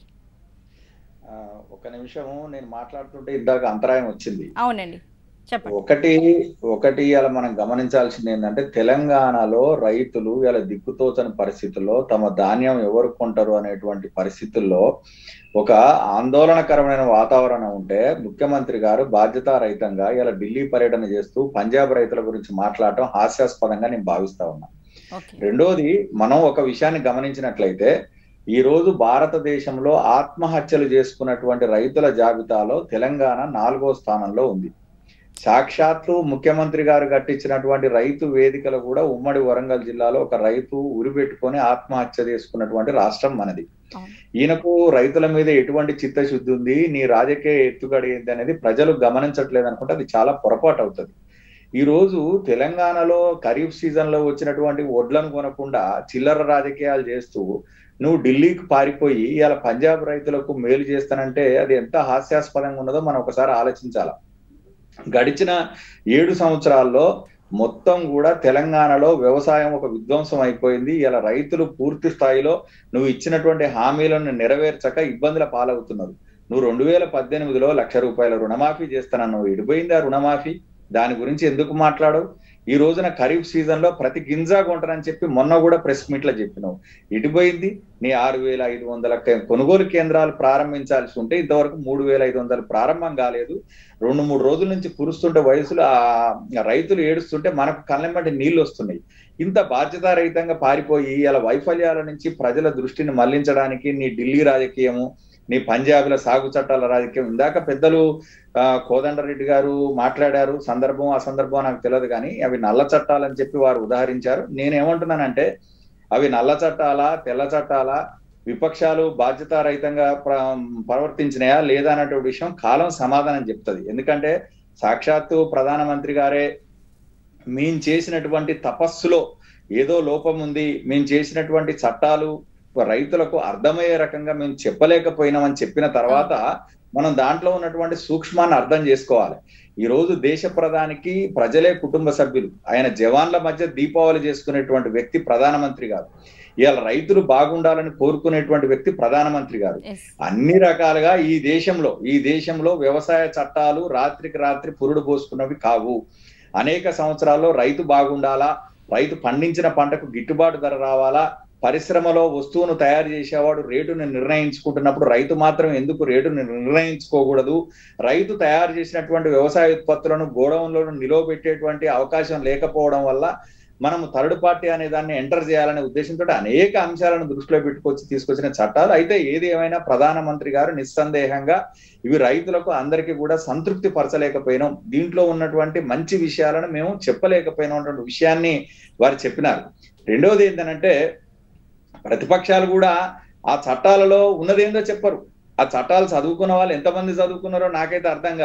ఆ, ఒక నిమిషము నేను మాట్లాడుతుంటే ఇందాక అంతరాయం వచ్చింది అవునండి చెప్పండి ఒకటి ఒకటి ఇలా మనం గమనించాల్సింది ఏంటంటే తెలంగాణలో రైతులు ఇలా దిక్కుతోచని పరిస్థితుల్లో తమ ధాన్యం ఎవరు కొంటారు అనేటువంటి పరిస్థితుల్లో ఒక ఆందోళనకరమైన వాతావరణం ఉంటే ముఖ్యమంత్రి గారు బాధ్యతారహితంగా ఇలా ఢిల్లీ పర్యటన చేస్తూ పంజాబ్ రైతుల గురించి మాట్లాడటం హాస్యాస్పదంగా నేను భావిస్తా ఉన్నా ఓకే రెండోది మనం ఒక విషయాన్ని గమనించినట్లయితే ఈ రోజు భారతదేశంలో ఆత్మహత్యలు చేసుకున్నటువంటి రైతుల జాబితాలో తెలంగాణ నాలుగో స్థానంలో ఉంది సాక్షాత్తు ముఖ్యమంత్రి గారు కట్టించినటువంటి రైతు వేదికలు కూడా ఉమ్మడి వరంగల్ జిల్లాలో ఒక రైతు ఉరిపెట్టుకొని ఆత్మహత్య చేసుకున్నటువంటి రాష్ట్రం మనది అవును. ఈయనకు రైతుల మీద ఎటువంటి చిత్తశుద్ధి ఉంది నీ రాజకీయ ఎత్తుగడ ఏంది అనేది ప్రజలు గమనించట్లేదు అనుకుంటే అది చాలా పొరపాటు అవుతుంది ఈ రోజు తెలంగాణలో ఖరీఫ్ సీజన్ లో వచ్చినటువంటి వడ్లను కొనకుండా చిల్లర రాజకీయాలు చేస్తూ నువ్వు ఢిల్లీకి పారిపోయి ఇలా పంజాబ్ రైతులకు మేలు చేస్తానంటే అది ఎంత హాస్యాస్పదంగా ఉన్నదో మనం ఒకసారి ఆలోచించాల గడిచిన ఏడు సంవత్సరాల్లో మొత్తం కూడా తెలంగాణలో వ్యవసాయం ఒక విధ్వంసం అయిపోయింది ఇలా రైతులు పూర్తి స్థాయిలో నువ్వు ఇచ్చినటువంటి హామీలను నెరవేర్చక ఇబ్బందుల పాలవుతున్నారు నువ్వు రెండు వేల పద్దెనిమిదిలో లక్ష రూపాయల రుణమాఫీ చేస్తానన్నావు ఎడిపోయింది ఆ రుణమాఫీ దాని గురించి ఎందుకు మాట్లాడవు ఈ రోజున ఖరీఫ్ సీజన్ లో ప్రతి గింజ కొంటానని చెప్పి మొన్న కూడా ప్రెస్ మీట్ లో చెప్పినావు ఇటుపోయింది నీ ఆరు వేల ఐదు వందల కే- కొనుగోలు కేంద్రాలు ప్రారంభించాల్సి ఉంటే ఇంతవరకు మూడు వేల ఐదు వందలు ప్రారంభం కాలేదు రెండు మూడు రోజుల నుంచి కురుస్తుంటే వయసులో ఆ రైతులు ఏడుస్తుంటే మనకు కళ్ళెమ్మటి నీళ్లు వస్తున్నాయి ఇంత బాధ్యతారహితంగా పారిపోయి ఇలా వైఫల్యాల నుంచి ప్రజల దృష్టిని మళ్లించడానికి నీ ఢిల్లీ రాజకీయము నీ పంజాబ్ల సాగు చట్టాల రాజకీయం ఇందాక పెద్దలు ఆ, కోదండరెడ్డి గారు మాట్లాడారు సందర్భం ఆ సందర్భం నాకు తెలియదు కానీ అవి నల్ల చట్టాలని చెప్పి వారు ఉదాహరించారు నేనేమంటున్నానంటే అవి నల్ల చట్టాలా తెల్ల చట్టాలా విపక్షాలు బాధ్యతారహితంగా ప్ర- ప్రవర్తించినాయా లేదా అన్నటువంటి విషయం కాలం సమాధానం చెప్తుంది ఎందుకంటే సాక్షాత్తు ప్రధానమంత్రి గారే మేము చేసినటువంటి తపస్సులో ఏదో లోపం ఉంది మేము చేసినటువంటి చట్టాలు రైతులకు అర్థమయ్యే రకంగా మేము చెప్పలేకపోయినామని చెప్పిన తర్వాత మనం దాంట్లో ఉన్నటువంటి సూక్ష్మాన్ని అర్థం చేసుకోవాలి ఈ రోజు దేశ ప్రధానికి ప్రజలే కుటుంబ సభ్యులు ఆయన జవాన్ల మధ్య దీపావళి చేసుకునేటువంటి వ్యక్తి ప్రధానమంత్రి గారు ఇవాళ రైతులు బాగుండాలని కోరుకునేటువంటి వ్యక్తి ప్రధానమంత్రి గారు ఎస్ అన్ని రకాలుగా ఈ దేశంలో ఈ దేశంలో వ్యవసాయ చట్టాలు రాత్రికి రాత్రి పురుడు పోసుకున్నవి కావు అనేక సంవత్సరాల్లో రైతు బాగుండాలా రైతు పండించిన పంటకు గిట్టుబాటు ధర రావాలా పరిశ్రమలో వస్తువును తయారు చేసేవాడు రేటును నిర్ణయించుకుంటున్నప్పుడు రైతు మాత్రం ఎందుకు రేటును నిర్ణయించుకోకూడదు రైతు తయారు చేసినటువంటి వ్యవసాయ ఉత్పత్తులను గోడౌన్లో నిలవబెట్టేటువంటి అవకాశం లేకపోవడం వల్ల మనము థర్డ్ పార్టీ అనే దాన్ని ఎంటర్ చేయాలనే ఉద్దేశంతో అనేక అంశాలను దృష్టిలో పెట్టుకొచ్చి తీసుకొచ్చిన చట్టాలు అయితే ఏది ఏమైనా ప్రధానమంత్రి గారు నిస్సందేహంగా ఇవి రైతులకు అందరికీ కూడా సంతృప్తి పరచలేకపోయినాం దీంట్లో ఉన్నటువంటి మంచి విషయాలను మేము చెప్పలేకపోయినటువంటి విషయాన్ని వారు చెప్పినారు రెండవది ఏంటంటే ప్రతిపక్షాలు కూడా ఆ చట్టాలలో ఉన్నదేందో చెప్పరు ఆ చట్టాలు చదువుకున్న వాళ్ళు ఎంతమంది చదువుకున్నారో నాకైతే అర్థం కాలే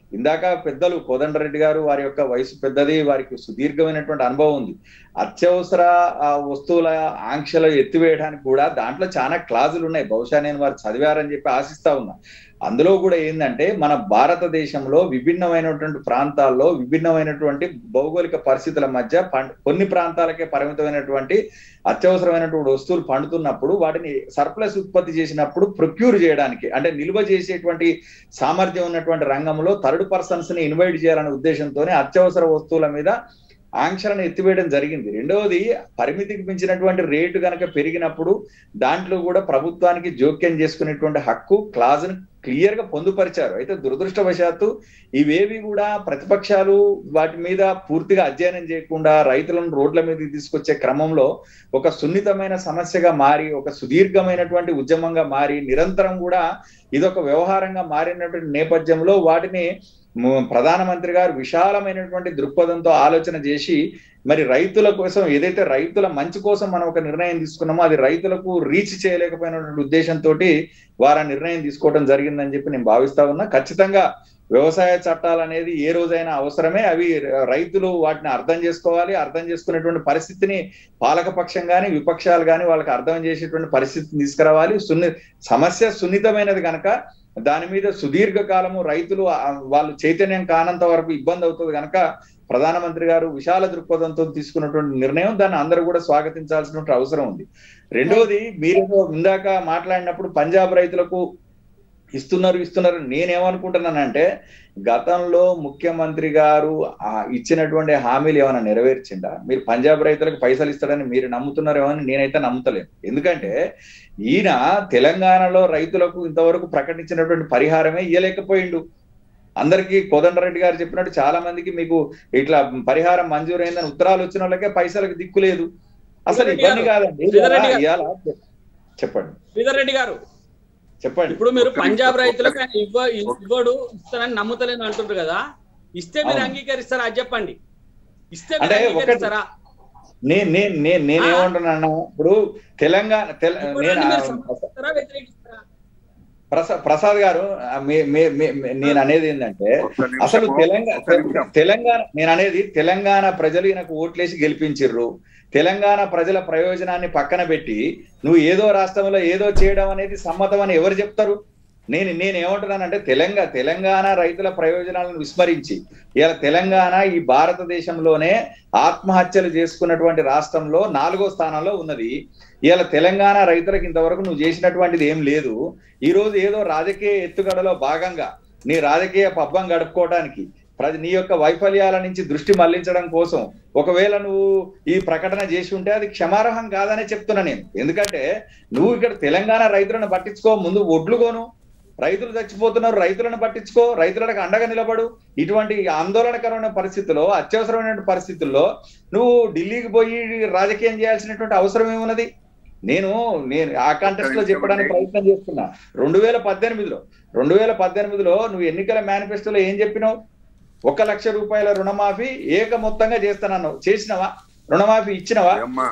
ఇందాక పెద్దలు కోదండరెడ్డి గారు వారి యొక్క వయసు పెద్దది వారికి సుదీర్ఘమైనటువంటి అనుభవం ఉంది అత్యవసర ఆ, వస్తువుల ఆంక్షలు ఎత్తివేయడానికి కూడా దాంట్లో చాలా క్లాజులు ఉన్నాయి బహుశా నేను వారు చదివారని చెప్పి ఆశిస్తా ఉన్నా అందులో కూడా ఏంటంటే మన భారతదేశంలో విభిన్నమైనటువంటి ప్రాంతాల్లో విభిన్నమైనటువంటి భౌగోళిక పరిస్థితుల మధ్య పం- కొన్ని ప్రాంతాలకే పరిమితమైనటువంటి అత్యవసరమైనటువంటి వస్తువులు పండుతున్నప్పుడు వాటిని సర్ప్లస్ ఉత్పత్తి చేసినప్పుడు ప్రొక్యూర్ చేయడానికి అంటే నిల్వ చేసేటువంటి సామర్థ్యం ఉన్నటువంటి రంగంలో థర్డ్ పర్సన్స్ ని ఇన్వైట్ చేయాలనే ఉద్దేశంతోనే అత్యవసర వస్తువుల మీద ఆంక్షలను ఎత్తివేయడం జరిగింది రెండవది పరిమితికి మించినటువంటి రేటు గనక పెరిగినప్పుడు దాంట్లో కూడా ప్రభుత్వానికి జోక్యం చేసుకునేటువంటి హక్కు క్లాజ్ క్లియర్ గా పొందుపరిచారు అయితే దురదృష్టవశాత్తు ఇవేవి కూడా ప్రతిపక్షాలు వాటి మీద పూర్తిగా అధ్యయనం చేయకుండా రైతులను రోడ్ల మీదకి తీసుకొచ్చే క్రమంలో ఒక సున్నితమైన సమస్యగా మారి ఒక సుదీర్ఘమైనటువంటి ఉద్యమంగా మారి నిరంతరం కూడా ఇదొక వ్యవహారంగా మారినటువంటి నేపథ్యంలో వాటిని ము- ప్రధానమంత్రి గారు విశాలమైనటువంటి దృక్పథంతో ఆలోచన చేసి మరి రైతుల కోసం ఏదైతే రైతుల మంచి కోసం మనం ఒక నిర్ణయం తీసుకున్నామో అది రైతులకు రీచ్ చేయలేకపోయినటువంటి ఉద్దేశంతో వారు ఆ నిర్ణయం తీసుకోవడం జరిగిందని చెప్పి నేను భావిస్తా ఉన్నా ఖచ్చితంగా వ్యవసాయ చట్టాలు అనేది ఏ రోజైనా అవసరమే అవి రైతులు వాటిని అర్థం చేసుకోవాలి అర్థం చేసుకునేటువంటి పరిస్థితిని పాలకపక్షం కానీ విపక్షాలు కానీ వాళ్ళకి అర్థం చేసేటువంటి పరిస్థితిని తీసుకురావాలి సున్ని సమస్య సున్నితమైనది కనుక దాని మీద సుదీర్ఘ కాలము రైతులు ఆ, వాళ్ళు చైతన్యం కానంత వరకు ఇబ్బంది అవుతుంది కనుక ప్రధానమంత్రి గారు విశాల దృక్పథంతో తీసుకున్నటువంటి నిర్ణయం దాన్ని అందరూ కూడా స్వాగతించాల్సినటువంటి అవసరం ఉంది రెండవది మీరేదో ఇందాక మాట్లాడినప్పుడు పంజాబ్ రైతులకు ఇస్తున్నారు ఇస్తున్నారు నేనేమనుకుంటున్నానంటే గతంలో ముఖ్యమంత్రి గారు ఆ ఇచ్చినటువంటి హామీలు ఏమైనా నెరవేర్చిండా మీరు పంజాబ్ రైతులకు పైసలు ఇస్తాడని మీరు నమ్ముతున్నారేమో అని నేనైతే నమ్ముతలేను ఎందుకంటే ఈయన తెలంగాణలో రైతులకు ఇంతవరకు ప్రకటించినటువంటి పరిహారమే ఇయ్యలేకపోయిండు అందరికీ కోదండరెడ్డి గారు చెప్పినట్టు చాలా మందికి మీకు ఇట్లా పరిహారం మంజూరైందని ఉత్తరాలు వచ్చిన వాళ్ళకే పైసలకు దిక్కు లేదు అసలు ఇబ్బంది కాదండి శ్రీధర్ రెడ్డి గారు. ఇవాళ చెప్పండి శ్రీధర్ రెడ్డి గారు చెప్పండి ఇప్పుడు మీరు ఒక్క పంజాబ్ నిమిషం, రైతులకు ఒక్క ఆయన ఇవ్వ ఇవ్వడు ఇస్తానని నమ్ముతలేను అంటుండ్రు కదా ఇస్తే మీరు అవును. అంగీకరిస్తారా అది చెప్పండి ఇస్తే అంటే మీరు ఒకటి- అంగీకరిస్తారా నేను నేను నేను నేనేమంటున్నాను ఇప్పుడు తెలంగాణ తెల- నేను ఇవ్వడాన్ని మీరు ఆ, సమర్థిస్తారా వ్యతిరేకిస్తారా ప్రసా- ప్రసాద్ గారు ఆ, మీ- మీ- మీ- మీ- నేను అనేది ఏంటంటే ఒక్క నిమిషం, అసలు ఒక్క తెలంగాణ నిమిషం. తెలంగాణ నేను అనేది తెలంగాణ ప్రజలు ఈయనకు ఓట్లేసి గెలిపించిర్రు తెలంగాణ ప్రజల ప్రయోజనాన్ని పక్కన పెట్టి నువ్వు ఏదో రాష్ట్రంలో ఏదో చేయడం అనేది సమ్మతం అని ఎవరు చెప్తారు నేను నేను ఏమంటున్నానంటే తెలంగాణ తెలంగాణ రైతుల ప్రయోజనాలను విస్మరించి ఇలా తెలంగాణ ఈ భారతదేశంలోనే ఆత్మహత్యలు చేసుకున్నటువంటి రాష్ట్రంలో నాలుగో స్థానంలో ఉన్నది ఇలా తెలంగాణ రైతులకు ఇంతవరకు నువ్వు చేసినటువంటిది ఏం లేదు ఈ రోజు ఏదో రాజకీయ ఎత్తుగడలో భాగంగా నీ రాజకీయ పబ్బం గడుపుకోవడానికి ప్రతి నీ యొక్క వైఫల్యాల నుంచి దృష్టి మళ్లించడం కోసం ఒకవేళ నువ్వు ఈ ప్రకటన చేసి ఉంటే అది క్షమార్హం కాదనే చెప్తున్నా నేను ఎందుకంటే నువ్వు ఇక్కడ తెలంగాణ రైతులను పట్టించుకో ముందు ఒడ్లు కొను రైతులు చచ్చిపోతున్నారు రైతులను పట్టించుకో రైతులకు అండగా నిలబడు ఇటువంటి ఆందోళనకరమైన పరిస్థితుల్లో అత్యవసరమైన పరిస్థితుల్లో నువ్వు ఢిల్లీకి పోయి రాజకీయం చేయాల్సినటువంటి అవసరం ఏమున్నది నేను నేను ఆ కాంటెస్ట్ లో చెప్పడానికి ప్రయత్నం చేస్తున్నా రెండు వేల పద్దెనిమిదిలో రెండు వేల పద్దెనిమిదిలో నువ్వు ఎన్నికల మేనిఫెస్టోలో ఏం చెప్పినావు ఒక లక్ష రూపాయల రుణమాఫీ ఏక మొత్తంగా చేస్తానన్నావు చేసినవా రుణమాఫీ ఇచ్చినవా ఏమ్మా?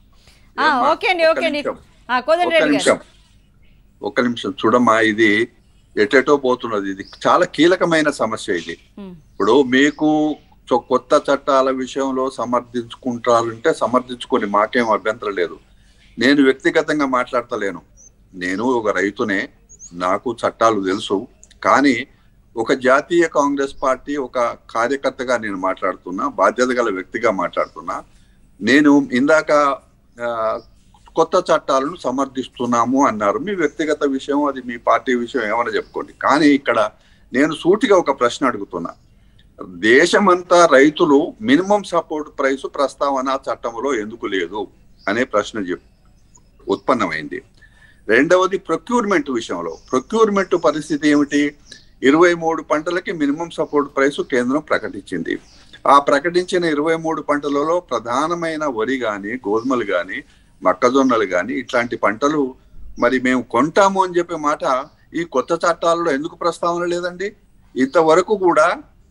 ఆ, ఏమ్మా? ఓకే అండి ఒక్క ఓకే అండి నిమిషం. ఆ, కోదండ ఒక్క రెడ్డి గారు నిమిషం ఒక్క నిమిషం చూడమ్మా ఇది ఎటెటో పోతున్నది ఇది చాలా కీలకమైన సమస్య ఇది ఉమ్, ఇప్పుడు మీకు చొ- కొత్త చట్టాల విషయంలో సమర్థించుకుంటారంటే సమర్థించుకొని మాకేం అభ్యంతరం లేదు నేను వ్యక్తిగతంగా మాట్లాడతలేను నేను ఒక రైతునే నాకు చట్టాలు తెలుసు కానీ ఒక జాతీయ కాంగ్రెస్ పార్టీ ఒక కార్యకర్తగా నేను మాట్లాడుతున్నా బాధ్యత గల వ్యక్తిగా మాట్లాడుతున్నా నేను ఇందాక ఆ, కొత్త చట్టాలను సమర్థిస్తున్నాము అన్నారు మీ వ్యక్తిగత విషయం అది మీ పార్టీ విషయం ఏమైనా చెప్పుకోండి కానీ ఇక్కడ నేను సూటిగా ఒక ప్రశ్న అడుగుతున్నా దేశమంతా రైతులు మినిమం సపోర్ట్ ప్రైస్ ప్రస్తావన చట్టంలో ఎందుకు లేదు అనే ప్రశ్న చెప్ ఉత్పన్నమైంది రెండవది ప్రొక్యూర్మెంట్ విషయంలో ప్రొక్యూర్మెంట్ పరిస్థితి ఏమిటి ఇరవై మూడు పంటలకి మినిమం సపోర్ట్ ప్రైస్ కేంద్రం ప్రకటించింది ఆ ప్రకటించిన ఇరవై మూడు పంటలలో ప్రధానమైన వరి గాని గోధుమలు గాని మొక్కజొన్నలు గాని ఇట్లాంటి పంటలు మరి మేము కొంటాము అని చెప్పే మాట ఈ కొత్త చట్టాలలో ఎందుకు ప్రస్తావన లేదండి ఇంతవరకు కూడా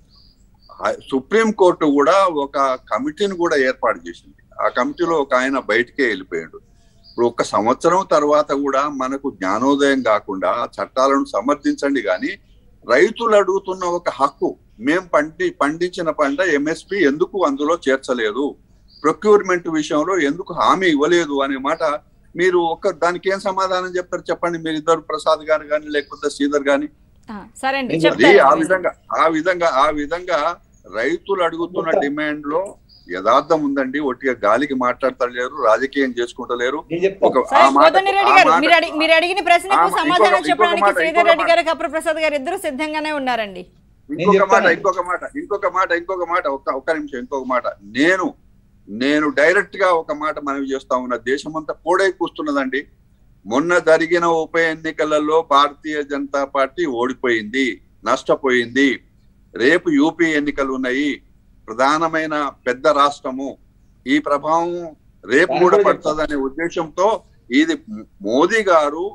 ఆ- సుప్రీం కోర్టు కూడా ఒక కమిటీని కూడా ఏర్పాటు చేసింది ఆ కమిటీలో ఒక ఆయన బయటికే వెళ్ళిపోయాడు ఇప్పుడు ఒక సంవత్సరం తర్వాత కూడా మనకు జ్ఞానోదయం కాకుండా ఆ చట్టాలను సమర్థించండి కానీ రైతులు అడుగుతున్న ఒక హక్కు మేం పండి పండించిన పంట ఎంఎస్పి ఎందుకు అందులో చేర్చలేదు ప్రొక్యూర్మెంట్ విషయంలో ఎందుకు హామీ ఇవ్వలేదు అనే మాట మీరు ఒక దానికి ఏం సమాధానం చెప్తారు చెప్పండి మీరు ఇద్దరు ప్రసాద్ గారు కానీ లేకపోతే శ్రీధర్ గాని ఆ, సరే అండి అది అది ఆ చెప్తారు విధంగా ఆ విధంగా ఆ విధంగా రైతులు అడుగుతున్న డిమాండ్ లో యథార్థం ఉందండి ఒట్టిగా గాలికి మాట్లాడతలేరు రాజకీయం చేసుకుంటలేరు నేను చెప్తాను ఒక సరే ఆ మాట గోదని రెడ్డి ఆ గారు మాట- మీరు అడిగి మీరు అడిగిన ప్రశ్నకు ఆ మా- సమాధానం ఇంకొక- చెప్పడానికి ఇంకొక మాట, శ్రీధర్ ఇంకొక రెడ్డి మాట. గారు కప్రప్రసాద్ గారు ఇద్దరు సిద్ధంగానే ఉన్నారండి ఇంకొక మాట చెప్తాను. ఇంకొక మాట ఇంకొక మాట ఇంకొక మాట ఒక్క ఒక్క నిమిషం ఇంకొక మాట నేను నేను డైరెక్ట్ గా ఒక మాట మనవి చేస్తా ఉన్నా దేశమంతా కూడా కూస్తున్నదండి మొన్న జరిగిన ఉప ఎన్నికలలో భారతీయ జనతా పార్టీ ఓడిపోయింది నష్టపోయింది రేపు యూపీ ఎన్నికలు ఉన్నాయి ప్రధానమైన పెద్ద రాష్ట్రము ఈ ప్రభావం రేపు దాని కూడా గురించి పడుతుందనే ఉద్దేశంతో ఇది మోదీ గారు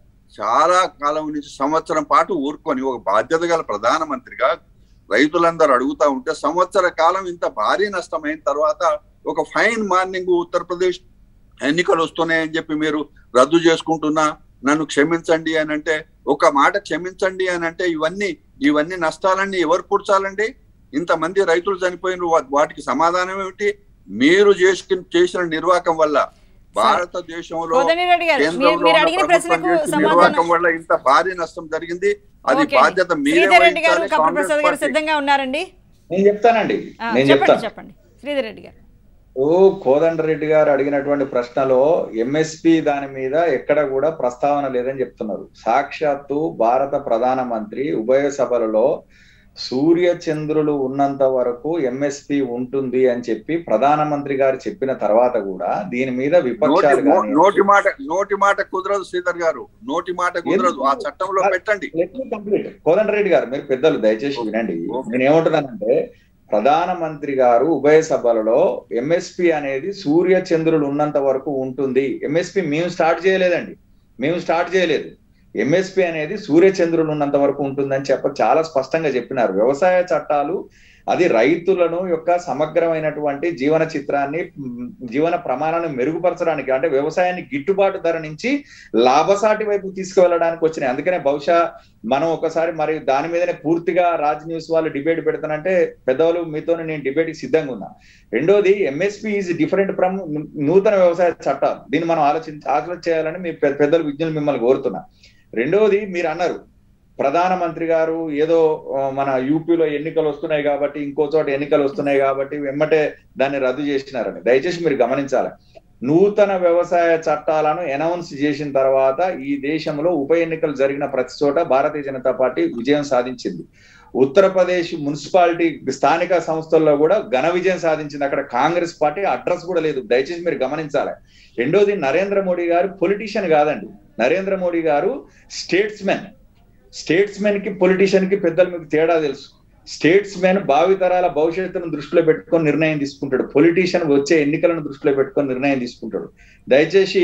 చాలా కాలం నుంచి సంవత్సరం పాటు ఊరుకొని ఒక బాధ్యత గల ప్రధానమంత్రిగా రైతులందరూ అడుగుతా ఉంటే సంవత్సర కాలం ఇంత భారీ నష్టమైన తర్వాత ఒక ఫైన్ మార్నింగ్ ఉత్తరప్రదేశ్ ఎన్నికలు వస్తున్నాయని చెప్పి మీరు రద్దు చేసుకుంటున్నా నన్ను క్షమించండి అని అంటే ఒక మాట క్షమించండి అని అంటే ఇవన్నీ ఇవన్నీ నష్టాలన్నీ ఎవరు పూడ్చాలండి ఇంతమంది రైతులు చనిపోయిన వా- వాటికి సమాధానం ఏమిటి మీరు చేసుకుని చేసిన నిర్వాహకం వల్ల భారతదేశంలో గోదని రెడ్డి గారు మీరు- కేంద్రంలో మీరు ఉన్న అడిగిన ప్రభుత్వం ప్రశ్నకు చేసిన సమాధానం నిర్వాహకం వల్ల ఇంత భారీ నష్టం జరిగింది అది ఓకే అండి. బాధ్యత మీరే శ్రీధర్ రెడ్డి గారు వహించాలి కప్రప్రసాద్ కాంగ్రెస్ గారు పార్టీ. సిద్ధంగా ఉన్నారండి నేను చెప్తానండి ఆ, నేను చెప్పండి చెప్తాను చెప్పండి శ్రీధర్ రెడ్డి గారు ఓ కోదండరెడ్డి గారు అడిగినటువంటి ప్రశ్నలో ఎంఎస్పి దాని మీద ఎక్కడ కూడా ప్రస్తావన లేదని చెప్తున్నారు సాక్షాత్తు భారత ప్రధానమంత్రి ఉభయ సభలలో సూర్య చంద్రులు ఉన్నంత వరకు ఎంఎస్పి ఉంటుంది అని చెప్పి ప్రధానమంత్రి గారు చెప్పిన తర్వాత కూడా దీని మీద నోటి విపక్షాలు నో- కానీ నోటి మాట నోటి మాట కుదరదు శ్రీధర్ గారు నోటి మాట కుదరదు ఆ చట్టంలో పెట్టండి కంప్లీట్ కోదండరెడ్డి గారు మీరు పెద్దలు దయచేసి వినండి ఓకే. నేను ఏమంటున్నానంటే ప్రధానమంత్రి గారు ఉభయ సభలలో ఎంఎస్పి అనేది సూర్య చంద్రులు ఉన్నంత వరకు ఉంటుంది ఎంఎస్పి మేము స్టార్ట్ చేయలేదండి మేము స్టార్ట్ చేయలేదు ఎంఎస్పి అనేది సూర్య చంద్రులు ఉన్నంత వరకు ఉంటుందని చెప్ప చాలా స్పష్టంగా చెప్పినారు వ్యవసాయ చట్టాలు అది రైతులను యొక్క సమగ్రమైనటువంటి జీవన చిత్రాన్ని మ్, జీవన ప్రమాణాన్ని మెరుగుపరచడానికి అంటే వ్యవసాయాన్ని గిట్టుబాటు ధర నుంచి లాభసాటి వైపు తీసుకువెళ్ళడానికి వచ్చినాయి అందుకనే బహుశా మనం ఒకసారి మరి దాని మీదనే పూర్తిగా రాజ్ న్యూస్ వాళ్ళు డిబేట్ పెడతానంటే పెద్దవాళ్ళు మీతో నేను డిబేట్ సిద్ధంగా ఉన్నా రెండోది ఎంఎస్పి ఈజ్ డిఫరెంట్ ఫ్రమ్ నూతన వ్యవసాయ చట్టాలు దీన్ని మనం ఆలోచించి ఆలోచన చేయాలని మీ పె- పెద్దలు విజ్ఞులు మిమ్మల్ని కోరుతున్నా రెండోది మీరు అన్నారు ప్రధానమంత్రి గారు ఏదో ఆ, మన యూపీలో ఎన్నికలు వస్తున్నాయి కాబట్టి ఇంకో చోట ఎన్నికలు వస్తున్నాయి కాబట్టి వెమ్మటే దాన్ని రద్దు చేసినారని దయచేసి మీరు గమనించాలి నూతన వ్యవసాయ చట్టాలను అనౌన్స్ చేసిన తర్వాత ఈ దేశంలో ఉప ఎన్నికలు జరిగిన ప్రతి చోట భారతీయ జనతా పార్టీ విజయం సాధించింది ఉత్తరప్రదేశ్ మున్సిపాలిటీ స్థానిక సంస్థల్లో కూడా ఘన విజయం సాధించింది అక్కడ కాంగ్రెస్ పార్టీ అడ్రస్ కూడా లేదు దయచేసి మీరు గమనించాలి రెండోది నరేంద్ర మోడీ గారు పొలిటీషియన్ కాదండి నరేంద్ర మోడీ గారు స్టేట్స్మెన్ స్టేట్స్మెన్ కి పొలిటీషియన్ కి పెద్దలు మీకు తేడా తెలుసు స్టేట్స్మెన్ భావితరాల భవిష్యత్తును దృష్టిలో పెట్టుకొని నిర్ణయం తీసుకుంటాడు పొలిటీషియన్ వచ్చే ఎన్నికలను దృష్టిలో పెట్టుకొని నిర్ణయం తీసుకుంటాడు దయచేసి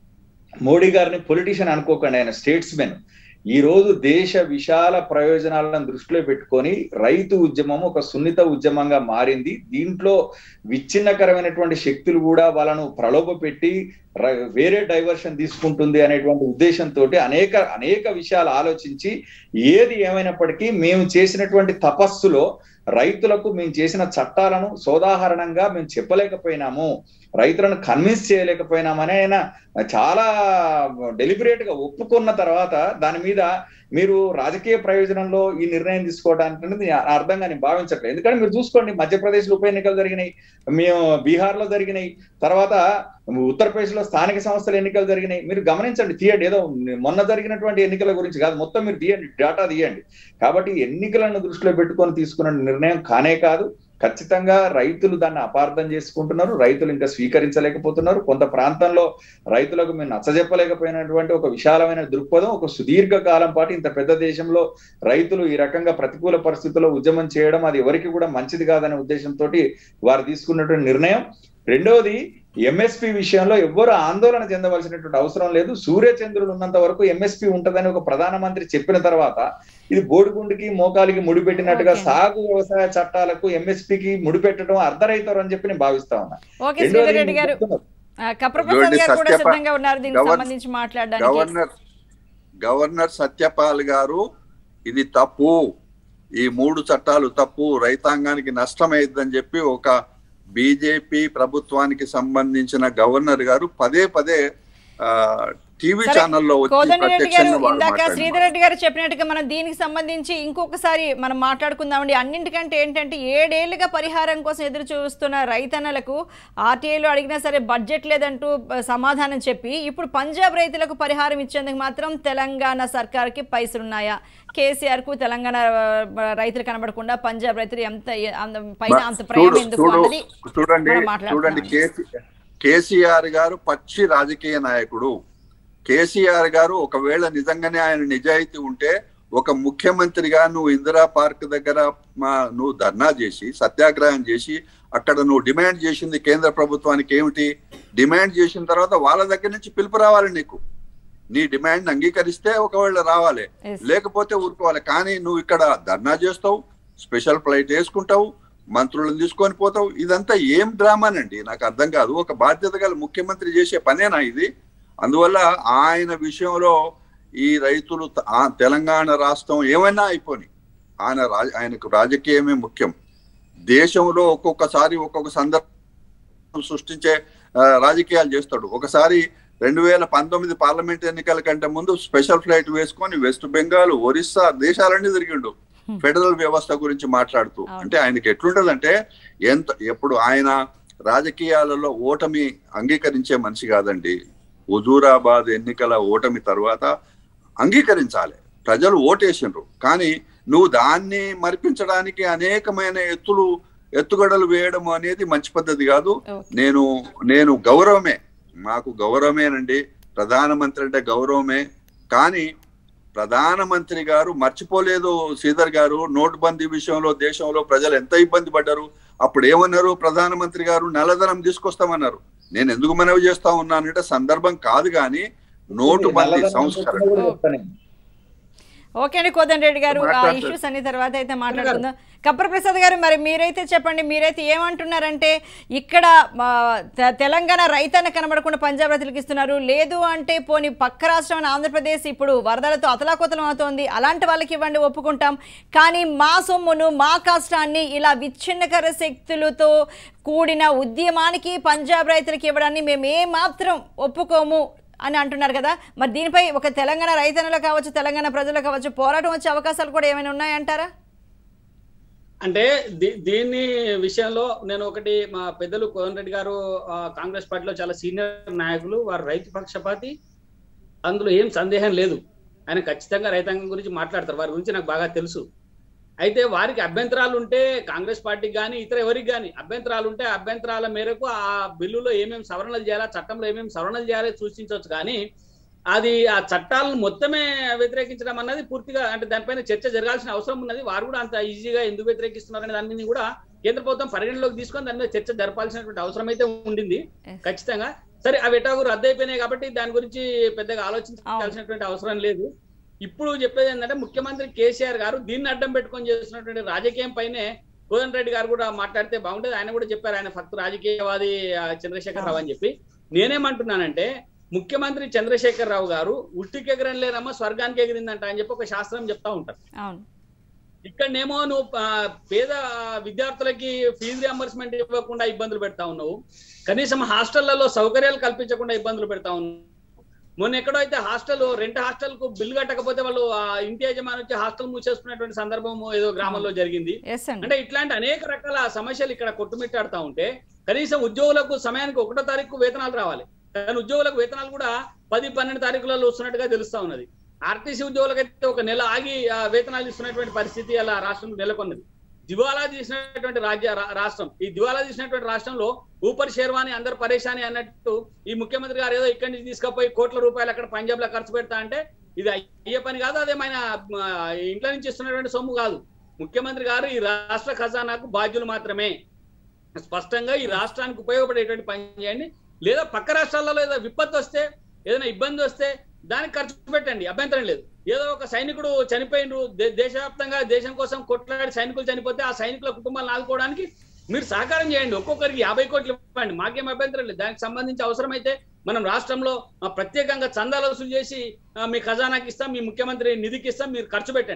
మోడీ గారిని పొలిటీషియన్ అనుకోకండి ఆయన స్టేట్స్మెన్ ఈ రోజు దేశ విశాల ప్రయోజనాలను దృష్టిలో పెట్టుకొని రైతు ఉద్యమం ఒక సున్నిత ఉద్యమంగా మారింది దీంట్లో విచ్ఛిన్నకరమైనటువంటి శక్తులు కూడా వాళ్ళను ప్రలోభ పెట్టి ర- వేరే డైవర్షన్ తీసుకుంటుంది అనేటువంటి ఉద్దేశంతో అనేక అనేక విషయాలు ఆలోచించి ఏది ఏమైనప్పటికీ మేము చేసినటువంటి తపస్సులో రైతులకు మేము చేసిన చట్టాలను సోదాహరణంగా మేము చెప్పలేకపోయినాము రైతులను కన్విన్స్ చేయలేకపోయినామని ఆయన చాలా డెలిబరేట్ గా ఒప్పుకున్న తర్వాత దాని మీద మీరు రాజకీయ ప్రయోజనంలో ఈ నిర్ణయం తీసుకోవడానికి అనేది అర్థంగా నేను భావించట్లేదు ఎందుకంటే మీరు చూసుకోండి మధ్యప్రదేశ్ లో ఉప ఎన్నికలు జరిగినాయి మేము బీహార్ లో జరిగినాయి తర్వాత ఉత్తరప్రదేశ్ లో స్థానిక సంస్థల ఎన్నికలు జరిగినాయి మీరు గమనించండి తీయండి ఏదో మొన్న జరిగినటువంటి ఎన్నికల గురించి కాదు మొత్తం మీరు తీయండి డేటా తీయండి కాబట్టి ఎన్నికలను దృష్టిలో పెట్టుకొని తీసుకున్న నిర్ణయం కానే కాదు ఖచ్చితంగా రైతులు దాన్ని అపార్థం చేసుకుంటున్నారు రైతులు ఇంకా స్వీకరించలేకపోతున్నారు కొంత ప్రాంతంలో రైతులకు మేము నచ్చజెప్పలేకపోయినటువంటి ఒక విశాలమైన దృక్పథం ఒక సుదీర్ఘ కాలం పాటు ఇంత పెద్ద దేశంలో రైతులు ఈ రకంగా ప్రతికూల పరిస్థితుల్లో ఉద్యమం చేయడం అది ఎవరికి కూడా మంచిది కాదనే ఉద్దేశంతో వారు తీసుకున్నటువంటి నిర్ణయం రెండవది ఎంఎస్పి విషయంలో ఎవ్వరు ఆందోళన చెందవలసినటువంటి అవసరం లేదు సూర్యచంద్రుడు ఉన్నంత వరకు ఎంఎస్పి ఉంటదని ఒక ప్రధానమంత్రి చెప్పిన తర్వాత ఇది బోడిగుండికి మోకాలికి ముడిపెట్టినట్టుగా Okay. సాగు వ్యవసాయ చట్టాలకు ఎంఎస్పికి ముడిపెట్టడం అర్ధరైతరం అని చెప్పి నేను భావిస్తా ఉన్నా ఓకే రెండోది శ్రీధర్ రెడ్డి గారు చెప్తున్నా. ఆ, కప్రప్రసాద్ చూడండి, గారు కూడా సత్యప- సిద్ధంగా ఉన్నారు దీనికి గవర్న- సంబంధించి మాట్లాడడానికి గవర్నర్ గవర్నర్ సత్యపాల్ గారు ఇది తప్పు ఈ మూడు చట్టాలు తప్పు రైతాంగానికి నష్టమైందని చెప్పి ఒక బీజేపీ ప్రభుత్వానికి సంబంధించిన గవర్నర్ గారు పదే పదే టీవీ సరే, ఛానల్లో వచ్చి కోదండరెడ్డి గారు ప్రత్యక్షంగా వాళ్ళు ఇందాక మాట్లాడిన శ్రీధర్ రెడ్డి గారు చెప్పినట్టుగా మనం దీనికి సంబంధించి ఇంకొకసారి మనం మాట్లాడుకుందామండి అన్నింటికంటే ఏంటంటే ఏడేళ్లుగా పరిహారం కోసం ఎదురు చూస్తున్న రైతన్నలకు ఆర్టీఐలో అడిగినా సరే బడ్జెట్ లేదంటూ బ- సమాధానం చెప్పి ఇప్పుడు పంజాబ్ రైతులకు పరిహారం ఇచ్చేందుకు మాత్రం తెలంగాణ సర్కార్కి పైసలున్నాయా కేసీఆర్ కు తెలంగాణ ఆ, రైతులు కనబడకుండా పంజాబ్ రైతులు ఎంత అంత పైన అంత ప్రేమ చూడు ఎందుకు చూడు అన్నది చూడండి మనం మాట్లాడుతున్నాం. చూడండి కేసీ కేసీఆర్ గారు పచ్చి రాజకీయ నాయకుడు కేసీఆర్ గారు ఒకవేళ నిజంగానే ఆయన నిజాయితీ ఉంటే ఒక ముఖ్యమంత్రిగా నువ్వు ఇందిరా పార్క్ దగ్గర మా నువ్వు ధర్నా చేసి సత్యాగ్రహం చేసి అక్కడ నువ్వు డిమాండ్ చేసింది కేంద్ర ప్రభుత్వానికి ఏమిటి డిమాండ్ చేసిన తర్వాత వాళ్ళ దగ్గర నుంచి పిలుపు రావాలి నీకు నీ డిమాండ్ అంగీకరిస్తే ఒకవేళ రావాలి Yes. లేకపోతే ఊరుకోవాలి కానీ నువ్వు ఇక్కడ ధర్నా చేస్తావు స్పెషల్ ఫ్లైట్ వేసుకుంటావు మంత్రులను తీసుకొని పోతావు ఇదంతా ఏం డ్రామానండి నాకు అర్థం కాదు ఒక బాధ్యత గల ముఖ్యమంత్రి చేసే పనేనా ఇది అందువల్ల ఆయన విషయంలో ఈ రైతులు త- ఆ తెలంగాణ రాష్ట్రం ఏమైనా అయిపోని ఆయన రా- ఆయనకు రాజకీయమే ముఖ్యం దేశంలో ఒక్కొక్కసారి ఒక్కొక్క సందర్భం సృష్టించే ఆ, రాజకీయాలు చేస్తాడు ఒకసారి రెండు వేల పంతొమ్మిది పార్లమెంట్ ఎన్నికల కంటే ముందు స్పెషల్ ఫ్లైట్ వేసుకొని వెస్ట్ బెంగాల్ ఒరిస్సా దేశాలన్నీ తిరిగిండు ఫెడరల్ వ్యవస్థ గురించి మాట్లాడుతూ అవును. అంటే ఆయనకి ఎట్లుంటదంటే ఎంత ఎప్పుడు ఆయన రాజకీయాలలో ఓటమి అంగీకరించే మనిషి కాదండి హుజూరాబాద్ ఎన్నికల ఓటమి తర్వాత అంగీకరించాలి ప్రజలు ఓటేసిండ్రు కానీ నువ్వు దాన్ని మరిపించడానికి అనేకమైన ఎత్తులు ఎత్తుగడలు వేయడం అనేది మంచి పద్ధతి కాదు ఓకే. నేను నేను గౌరవమే మాకు గౌరవమేనండి ప్రధానమంత్రి అంటే గౌరవమే కానీ ప్రధానమంత్రి గారు మర్చిపోలేదు శ్రీధర్ గారు నోటుబందీ విషయంలో దేశంలో ప్రజలు ఎంత ఇబ్బంది పడ్డారు అప్పుడు ఏమన్నారు ప్రధానమంత్రి గారు నల్లధనం తీసుకొస్తామన్నారు నేను ఎందుకు మనవి చేస్తా ఉన్నానంటే సందర్భం కాదు కానీ నోటుబందీ సంస్కరణ ఓకే అండి కోదండ రెడ్డి గారు ఆ మాట్లాడతారు. ఇష్యూస్ అన్ని తర్వాత అయితే మాట్లాడుకుందాం కప్పర్ ప్రసాద్ గారు మరి మీరైతే చెప్పండి మీరైతే ఏమంటున్నారంటే ఇక్కడ మా, తె- తెలంగాణ రైతన్న కనబడకుండా పంజాబ్ రైతులకు ఇస్తున్నారు లేదు అంటే పోనీ పక్క రాష్ట్రం ఆంధ్రప్రదేశ్ ఇప్పుడు వరదలతో అతలాకుతలం అవుతోంది అలాంటి వాళ్ళకి ఇవ్వండి ఒప్పుకుంటాం కానీ మా సొమ్మును మా కష్టాన్ని ఇలా విచ్ఛిన్నకర శక్తులతో కూడిన ఉద్యమానికి పంజాబ్ రైతులకు ఇవ్వడాన్ని మేము ఏమాత్రం ఒప్పుకోము అని అంటున్నారు కదా మరి దీనిపై ఒక తెలంగాణ రైతన్నులు కావచ్చు తెలంగాణ ప్రజలు కావచ్చు పోరాటం వచ్చే అవకాశాలు కూడా ఏమైనా ఉన్నాయంటారా అంటే దీ- దీన్ని విషయంలో నేను ఒకటి మా పెద్దలు కోదన్ రెడ్డి గారు ఆ, కాంగ్రెస్ పార్టీలో చాలా సీనియర్ నాయకులు వారు రైతు పక్షపాతి అందులో ఏం సందేహం లేదు ఆయన ఖచ్చితంగా రైతాంగం గురించి మాట్లాడతారు వారి గురించి నాకు బాగా తెలుసు అయితే వారికి అభ్యంతరాలు ఉంటే కాంగ్రెస్ పార్టీకి కానీ ఇతర ఎవరికి కానీ అభ్యంతరాలు ఉంటే ఆ అభ్యంతరాల మేరకు ఆ బిల్లులో ఏమేమి సవరణలు చేయాలా చట్టంలో ఏమేమి సవరణలు చేయాలో సూచించవచ్చు కానీ అది ఆ చట్టాలను మొత్తమే వ్యతిరేకించడం అన్నది పూర్తిగా అంటే దానిపైన చర్చ జరగాల్సిన అవసరం ఉన్నది వారు కూడా అంత ఈజీగా ఎందుకు వ్యతిరేకిస్తున్నారు అనే దాని మీద కూడా కేంద్ర ప్రభుత్వం పరిగణలోకి తీసుకొని దాని మీద చర్చ జరపాల్సినటువంటి అవసరం అయితే ఉండింది ఖచ్చితంగా సరే అవి ఎటాగు రద్దు అయిపోయినాయి కాబట్టి దాని గురించి పెద్దగా ఆలోచించాల్సినటువంటి అవసరం లేదు ఇప్పుడు చెప్పేది ఏంటంటే ముఖ్యమంత్రి కేసీఆర్ గారు దీన్ని అడ్డం పెట్టుకొని చేస్తున్నటువంటి రాజకీయం పైనే కోదన్ రెడ్డి గారు కూడా మాట్లాడితే బాగుంటుంది ఆయన కూడా చెప్పారు ఆయన ఫక్త్ రాజకీయవాది ఆ, చంద్రశేఖర్ రావు అని చెప్పి నేనేమంటున్నానంటే ముఖ్యమంత్రి చంద్రశేఖర్ రావు గారు ఉట్టికి ఎగరం లేనమ్మా స్వర్గానికి ఎగిరిందంట అని చెప్పి ఒక శాస్త్రం చెప్తా ఉంటారు అవును ఇక్కడనేమో నువ్వు ఆ, పేద విద్యార్థులకి ఫీజు రియంబర్స్మెంట్ ఇవ్వకుండా ఇబ్బందులు పెడతా ఉన్నావు కనీసం హాస్టళ్లలో సౌకర్యాలు కల్పించకుండా ఇబ్బందులు పెడతా ఉన్నావు మొన్న ఎక్కడో అయితే హాస్టల్ రెంట్ హాస్టల్ కు బిల్లు కట్టకపోతే వాళ్ళు ఆ ఇంటి యజమాని వచ్చి హాస్టల్ మూసేసుకునేటువంటి సందర్భం ఏదో గ్రామంలో జరిగింది ఎస్ అండి అంటే ఇట్లాంటి అనేక రకాల సమస్యలు ఇక్కడ కొట్టుమిట్టాడుతా ఉంటే కనీసం ఉద్యోగులకు సమయానికి ఒకటో తారీఖు వేతనాలు రావాలి కానీ ఉద్యోగులకు వేతనాలు కూడా పది పన్నెండు తారీఖులలో వస్తున్నట్టుగా తెలుస్తా ఉన్నది ఆర్టీసీ ఉద్యోగులకైతే ఒక నెల ఆగి ఆ, వేతనాలు ఇస్తున్నటువంటి పరిస్థితి అలా రాష్ట్రంలో నెలకొన్నది దివాలా తీసినటువంటి రాజ్య రా- రాష్ట్రం ఈ దివాలా తీసినటువంటి రాష్ట్రంలో ఊపర్ షేర్వాని అందరు పరేషాని అన్నట్టు ఈ ముఖ్యమంత్రి గారు ఏదో ఇక్కడి నుంచి తీసుకుపోయి కోట్ల రూపాయలు అక్కడ పంజాబ్ లో ఖర్చు పెడతా అంటే ఇది అయ్యే పని కాదు అదేమైనా ఆ, ఇంట్లో నుంచి ఇస్తున్నటువంటి సొమ్ము కాదు ముఖ్యమంత్రి గారు ఈ రాష్ట్ర ఖజానాకు బాధ్యులు మాత్రమే స్పష్టంగా ఈ రాష్ట్రానికి ఉపయోగపడేటువంటి పని చేయండి లేదా పక్క రాష్ట్రాలలో ఏదో విపత్తు వస్తే ఏదైనా ఇబ్బంది వస్తే దానికి ఖర్చు పెట్టండి అభ్యంతరం లేదు ఏదో ఒక సైనికుడు చనిపోయిండు దే- దేశవ్యాప్తంగా దేశం కోసం కొట్లాడి సైనికులు చనిపోతే ఆ సైనికుల కుటుంబాలను ఆదుకోవడానికి మీరు సహకారం చేయండి ఒక్కొక్కరికి యాభై కోట్లు ఇవ్వండి మాకేం అభ్యంతరం లేదు దానికి సంబంధించి అవసరమైతే మనం రాష్ట్రంలో ఆ, ప్రత్యేకంగా చందాలు వసూలు చేసి ఆ, మీ ఖజానాకి ఇస్తాం మీ ముఖ్యమంత్రి నిధికి ఇస్తాం మీరు ఖర్చు పెట్టండి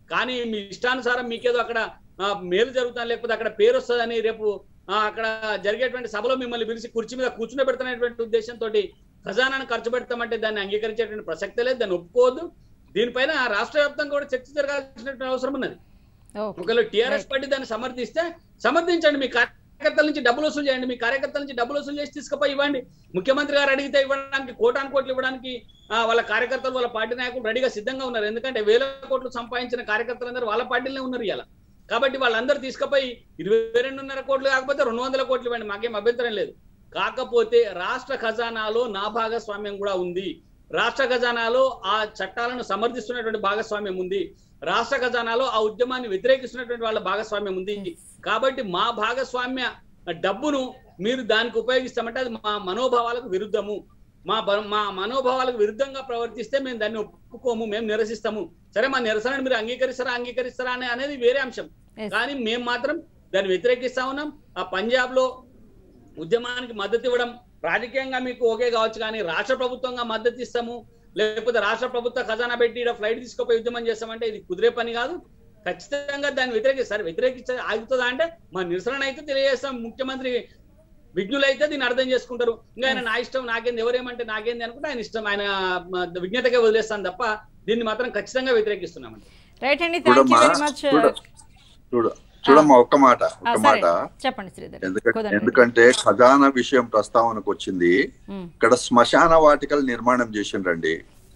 కానీ మీ ఇష్టానుసారం మీకేదో అక్కడ ఆ, మేలు జరుగుతాను లేకపోతే అక్కడ పేరు వస్తుందని రేపు ఆ, అక్కడ జరిగేటువంటి సభలో మిమ్మల్ని పిలిచి కుర్చీ మీద కూర్చుని పెడుతున్నటువంటి ఉద్దేశంతో ఖజానాను ఖర్చు పెడతామంటే దాన్ని అంగీకరించేటువంటి ప్రసక్తే లేదు దాన్ని ఒప్పుకోవద్దు దీనిపైన రాష్ట్ర వ్యాప్తంగా కూడా చర్చ జరగాల్సినటువంటి అవసరం ఉన్నది ఓకే ఒకవేళ టిఆర్ఎస్ పార్టీ దాన్ని సమర్థిస్తే సమర్థించండి మీ కార్యకర్తల నుంచి డబ్బులు వసూలు చేయండి మీ కార్యకర్తల నుంచి డబ్బులు వసూలు చేసి తీసుకుపోయి ఇవ్వండి ముఖ్యమంత్రి గారు అడిగితే ఇవ్వడానికి కోటాను కోట్లు ఇవ్వడానికి ఆ, వాళ్ళ కార్యకర్తలు వాళ్ళ పార్టీ నాయకులు రెడీగా సిద్ధంగా ఉన్నారు ఎందుకంటే వేల కోట్లు సంపాదించిన కార్యకర్తలందరూ వాళ్ళ పార్టీలోనే ఉన్నారు ఇలా కాబట్టి వాళ్ళందరూ తీసుకుపోయి ఇరవై రెండున్నర కోట్లు కాకపోతే రెండు వందల కోట్లు ఇవ్వండి మాకేం అభ్యంతరం లేదు కాకపోతే రాష్ట్ర ఖజానాలో నా భాగస్వామ్యం కూడా ఉంది రాష్ట్ర ఖజానాలో ఆ చట్టాలను సమర్థిస్తున్నటువంటి భాగస్వామ్యం ఉంది రాష్ట్ర ఖజానాలో ఆ ఉద్యమాన్ని వ్యతిరేకిస్తున్నటువంటి వాళ్ళ భాగస్వామ్యం ఉంది కాబట్టి మా భాగస్వామ్య డబ్బును మీరు దానికి ఉపయోగిస్తామంటే అది మా మనోభావాలకు విరుద్ధము మా బ- మా మనోభావాలకు విరుద్ధంగా ప్రవర్తిస్తే మేము దాన్ని ఒప్పుకోము మేము నిరసిస్తాము సరే మా నిరసనని మీరు అంగీకరిస్తారా అంగీకరిస్తారా అనే అనేది వేరే అంశం Yes. కానీ మేము మాత్రం దాన్ని వ్యతిరేకిస్తా ఉన్నాం ఆ పంజాబ్ లో ఉద్యమానికి మద్దతు ఇవ్వడం రాజకీయంగా మీకు ఓకే కావచ్చు కానీ రాష్ట్ర ప్రభుత్వంగా మద్దతు ఇస్తాము లేకపోతే రాష్ట్ర ప్రభుత్వ ఖజానా పెట్టి ఈడ ఫ్లైట్ తీసుకుపోయి ఉద్యమం చేస్తామంటే ఇది కుదిరే పని కాదు ఖచ్చితంగా దాన్ని వ్యతిరేకిస్తారు వ్యతిరేకిస్తే ఆగుతుందా అంటే మా నిరసన అయితే తెలియజేస్తాం ముఖ్యమంత్రి విజ్ఞులైతే దీన్ని అర్థం చేసుకుంటారు ఇంకా ఆయన నా ఇష్టం నాకేంది ఎవరేమంటే నాకేంది అనుకుంటే ఆయన ఇష్టం ఆయన మ, విజ్ఞతకే వదిలేస్తాను తప్ప దీన్ని మాత్రం ఖచ్చితంగా వ్యతిరేకిస్తున్నామండి రైట్ అండి థ్యాంక్ యూ చూడమ్మా వెరీ మచ్ చూడ చూడ చూడమ్మా ఒక్క మాట ఒక్క సరే మాట చెప్పండి శ్రీధర్ ఎందుకంటే కోదండ రెడ్డి. ఎందుకంటే ఖజానా విషయం ప్రస్తావనకు వచ్చింది ఉమ్, ఇక్కడ శ్మశాన వాటికలు నిర్మాణం చేసిండ్రండి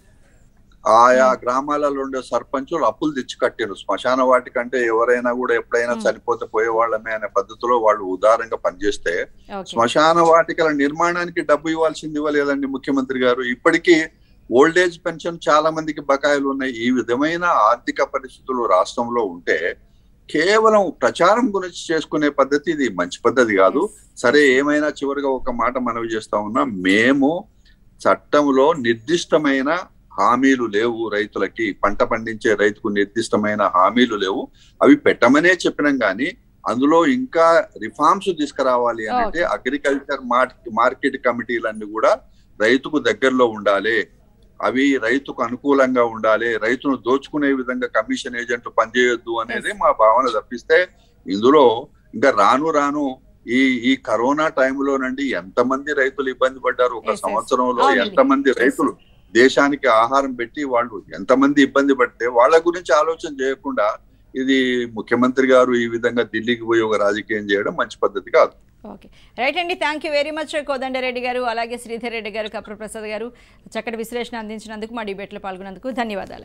ఆయా గ్రామాలలో ఉండే సర్పంచులు అప్పులు తెచ్చి కట్టారు శ్మశాన వాటిక అంటే ఎవరైనా కూడా ఎప్పుడైనా Hmm. చనిపోతే పోయే వాళ్ళమే అనే పద్ధతిలో వాళ్ళు ఉదారంగా పనిచేస్తే ఓకే శ్మశాన వాటికల నిర్మాణానికి డబ్బు ఇవ్వాల్సింది ఇవ్వలేదండి ముఖ్యమంత్రి గారు ఇప్పటికీ ఓల్డ్ ఏజ్ పెన్షన్ చాలా మందికి బకాయిలు ఉన్నాయి ఈ విధమైన ఆర్థిక పరిస్థితులు రాష్ట్రంలో ఉంటే కేవలం ప్రచారం గురించి చేసుకునే పద్ధతి ఇది మంచి పద్ధతి కాదు సరే ఏమైనా చివరిగా ఒక మాట మనవి చేస్తా ఉన్నా మేము చట్టంలో నిర్దిష్టమైన హామీలు లేవు రైతులకి పంట పండించే రైతుకు నిర్దిష్టమైన హామీలు లేవు అవి పెట్టమనే చెప్పినాం కానీ అందులో ఇంకా రిఫార్మ్స్ తీసుకురావాలి అని అంటే అగ్రికల్చర్ మార్కెట్ కమిటీలన్నీ కూడా రైతుకు దగ్గరలో ఉండాలి అవి రైతుకు అనుకూలంగా ఉండాలి రైతును దోచుకునే విధంగా కమిషన్ ఏజెంట్లు పనిచేయొద్దు అనేది మా భావన తప్పిస్తే ఇందులో ఇంకా రాను రాను ఈ ఈ కరోనా టైంలోనండి ఎంతమంది రైతులు ఇబ్బంది పడ్డారు ఒక Yes, yes. సంవత్సరంలో అవునండి. ఎంతమంది రైతులు దేశానికి ఆహారం పెట్టి వాళ్ళు ఎంతమంది ఇబ్బంది పడితే వాళ్ళ గురించి ఆలోచన చేయకుండా ఇది ముఖ్యమంత్రి గారు ఈ విధంగా ఢిల్లీకి పోయి ఒక రాజకీయం చేయడం మంచి పద్ధతి కాదు ఓకే రైట్ అండి thank you very much Kodandareddy గారు అలాగే శ్రీధర్ రెడ్డి గారు కప్ర ప్రసాద్ గారు చక్కటి విశ్లేషణ అందించినందుకు మా డిబేట్లో పాల్గొన్నందుకు ధన్యవాదాలు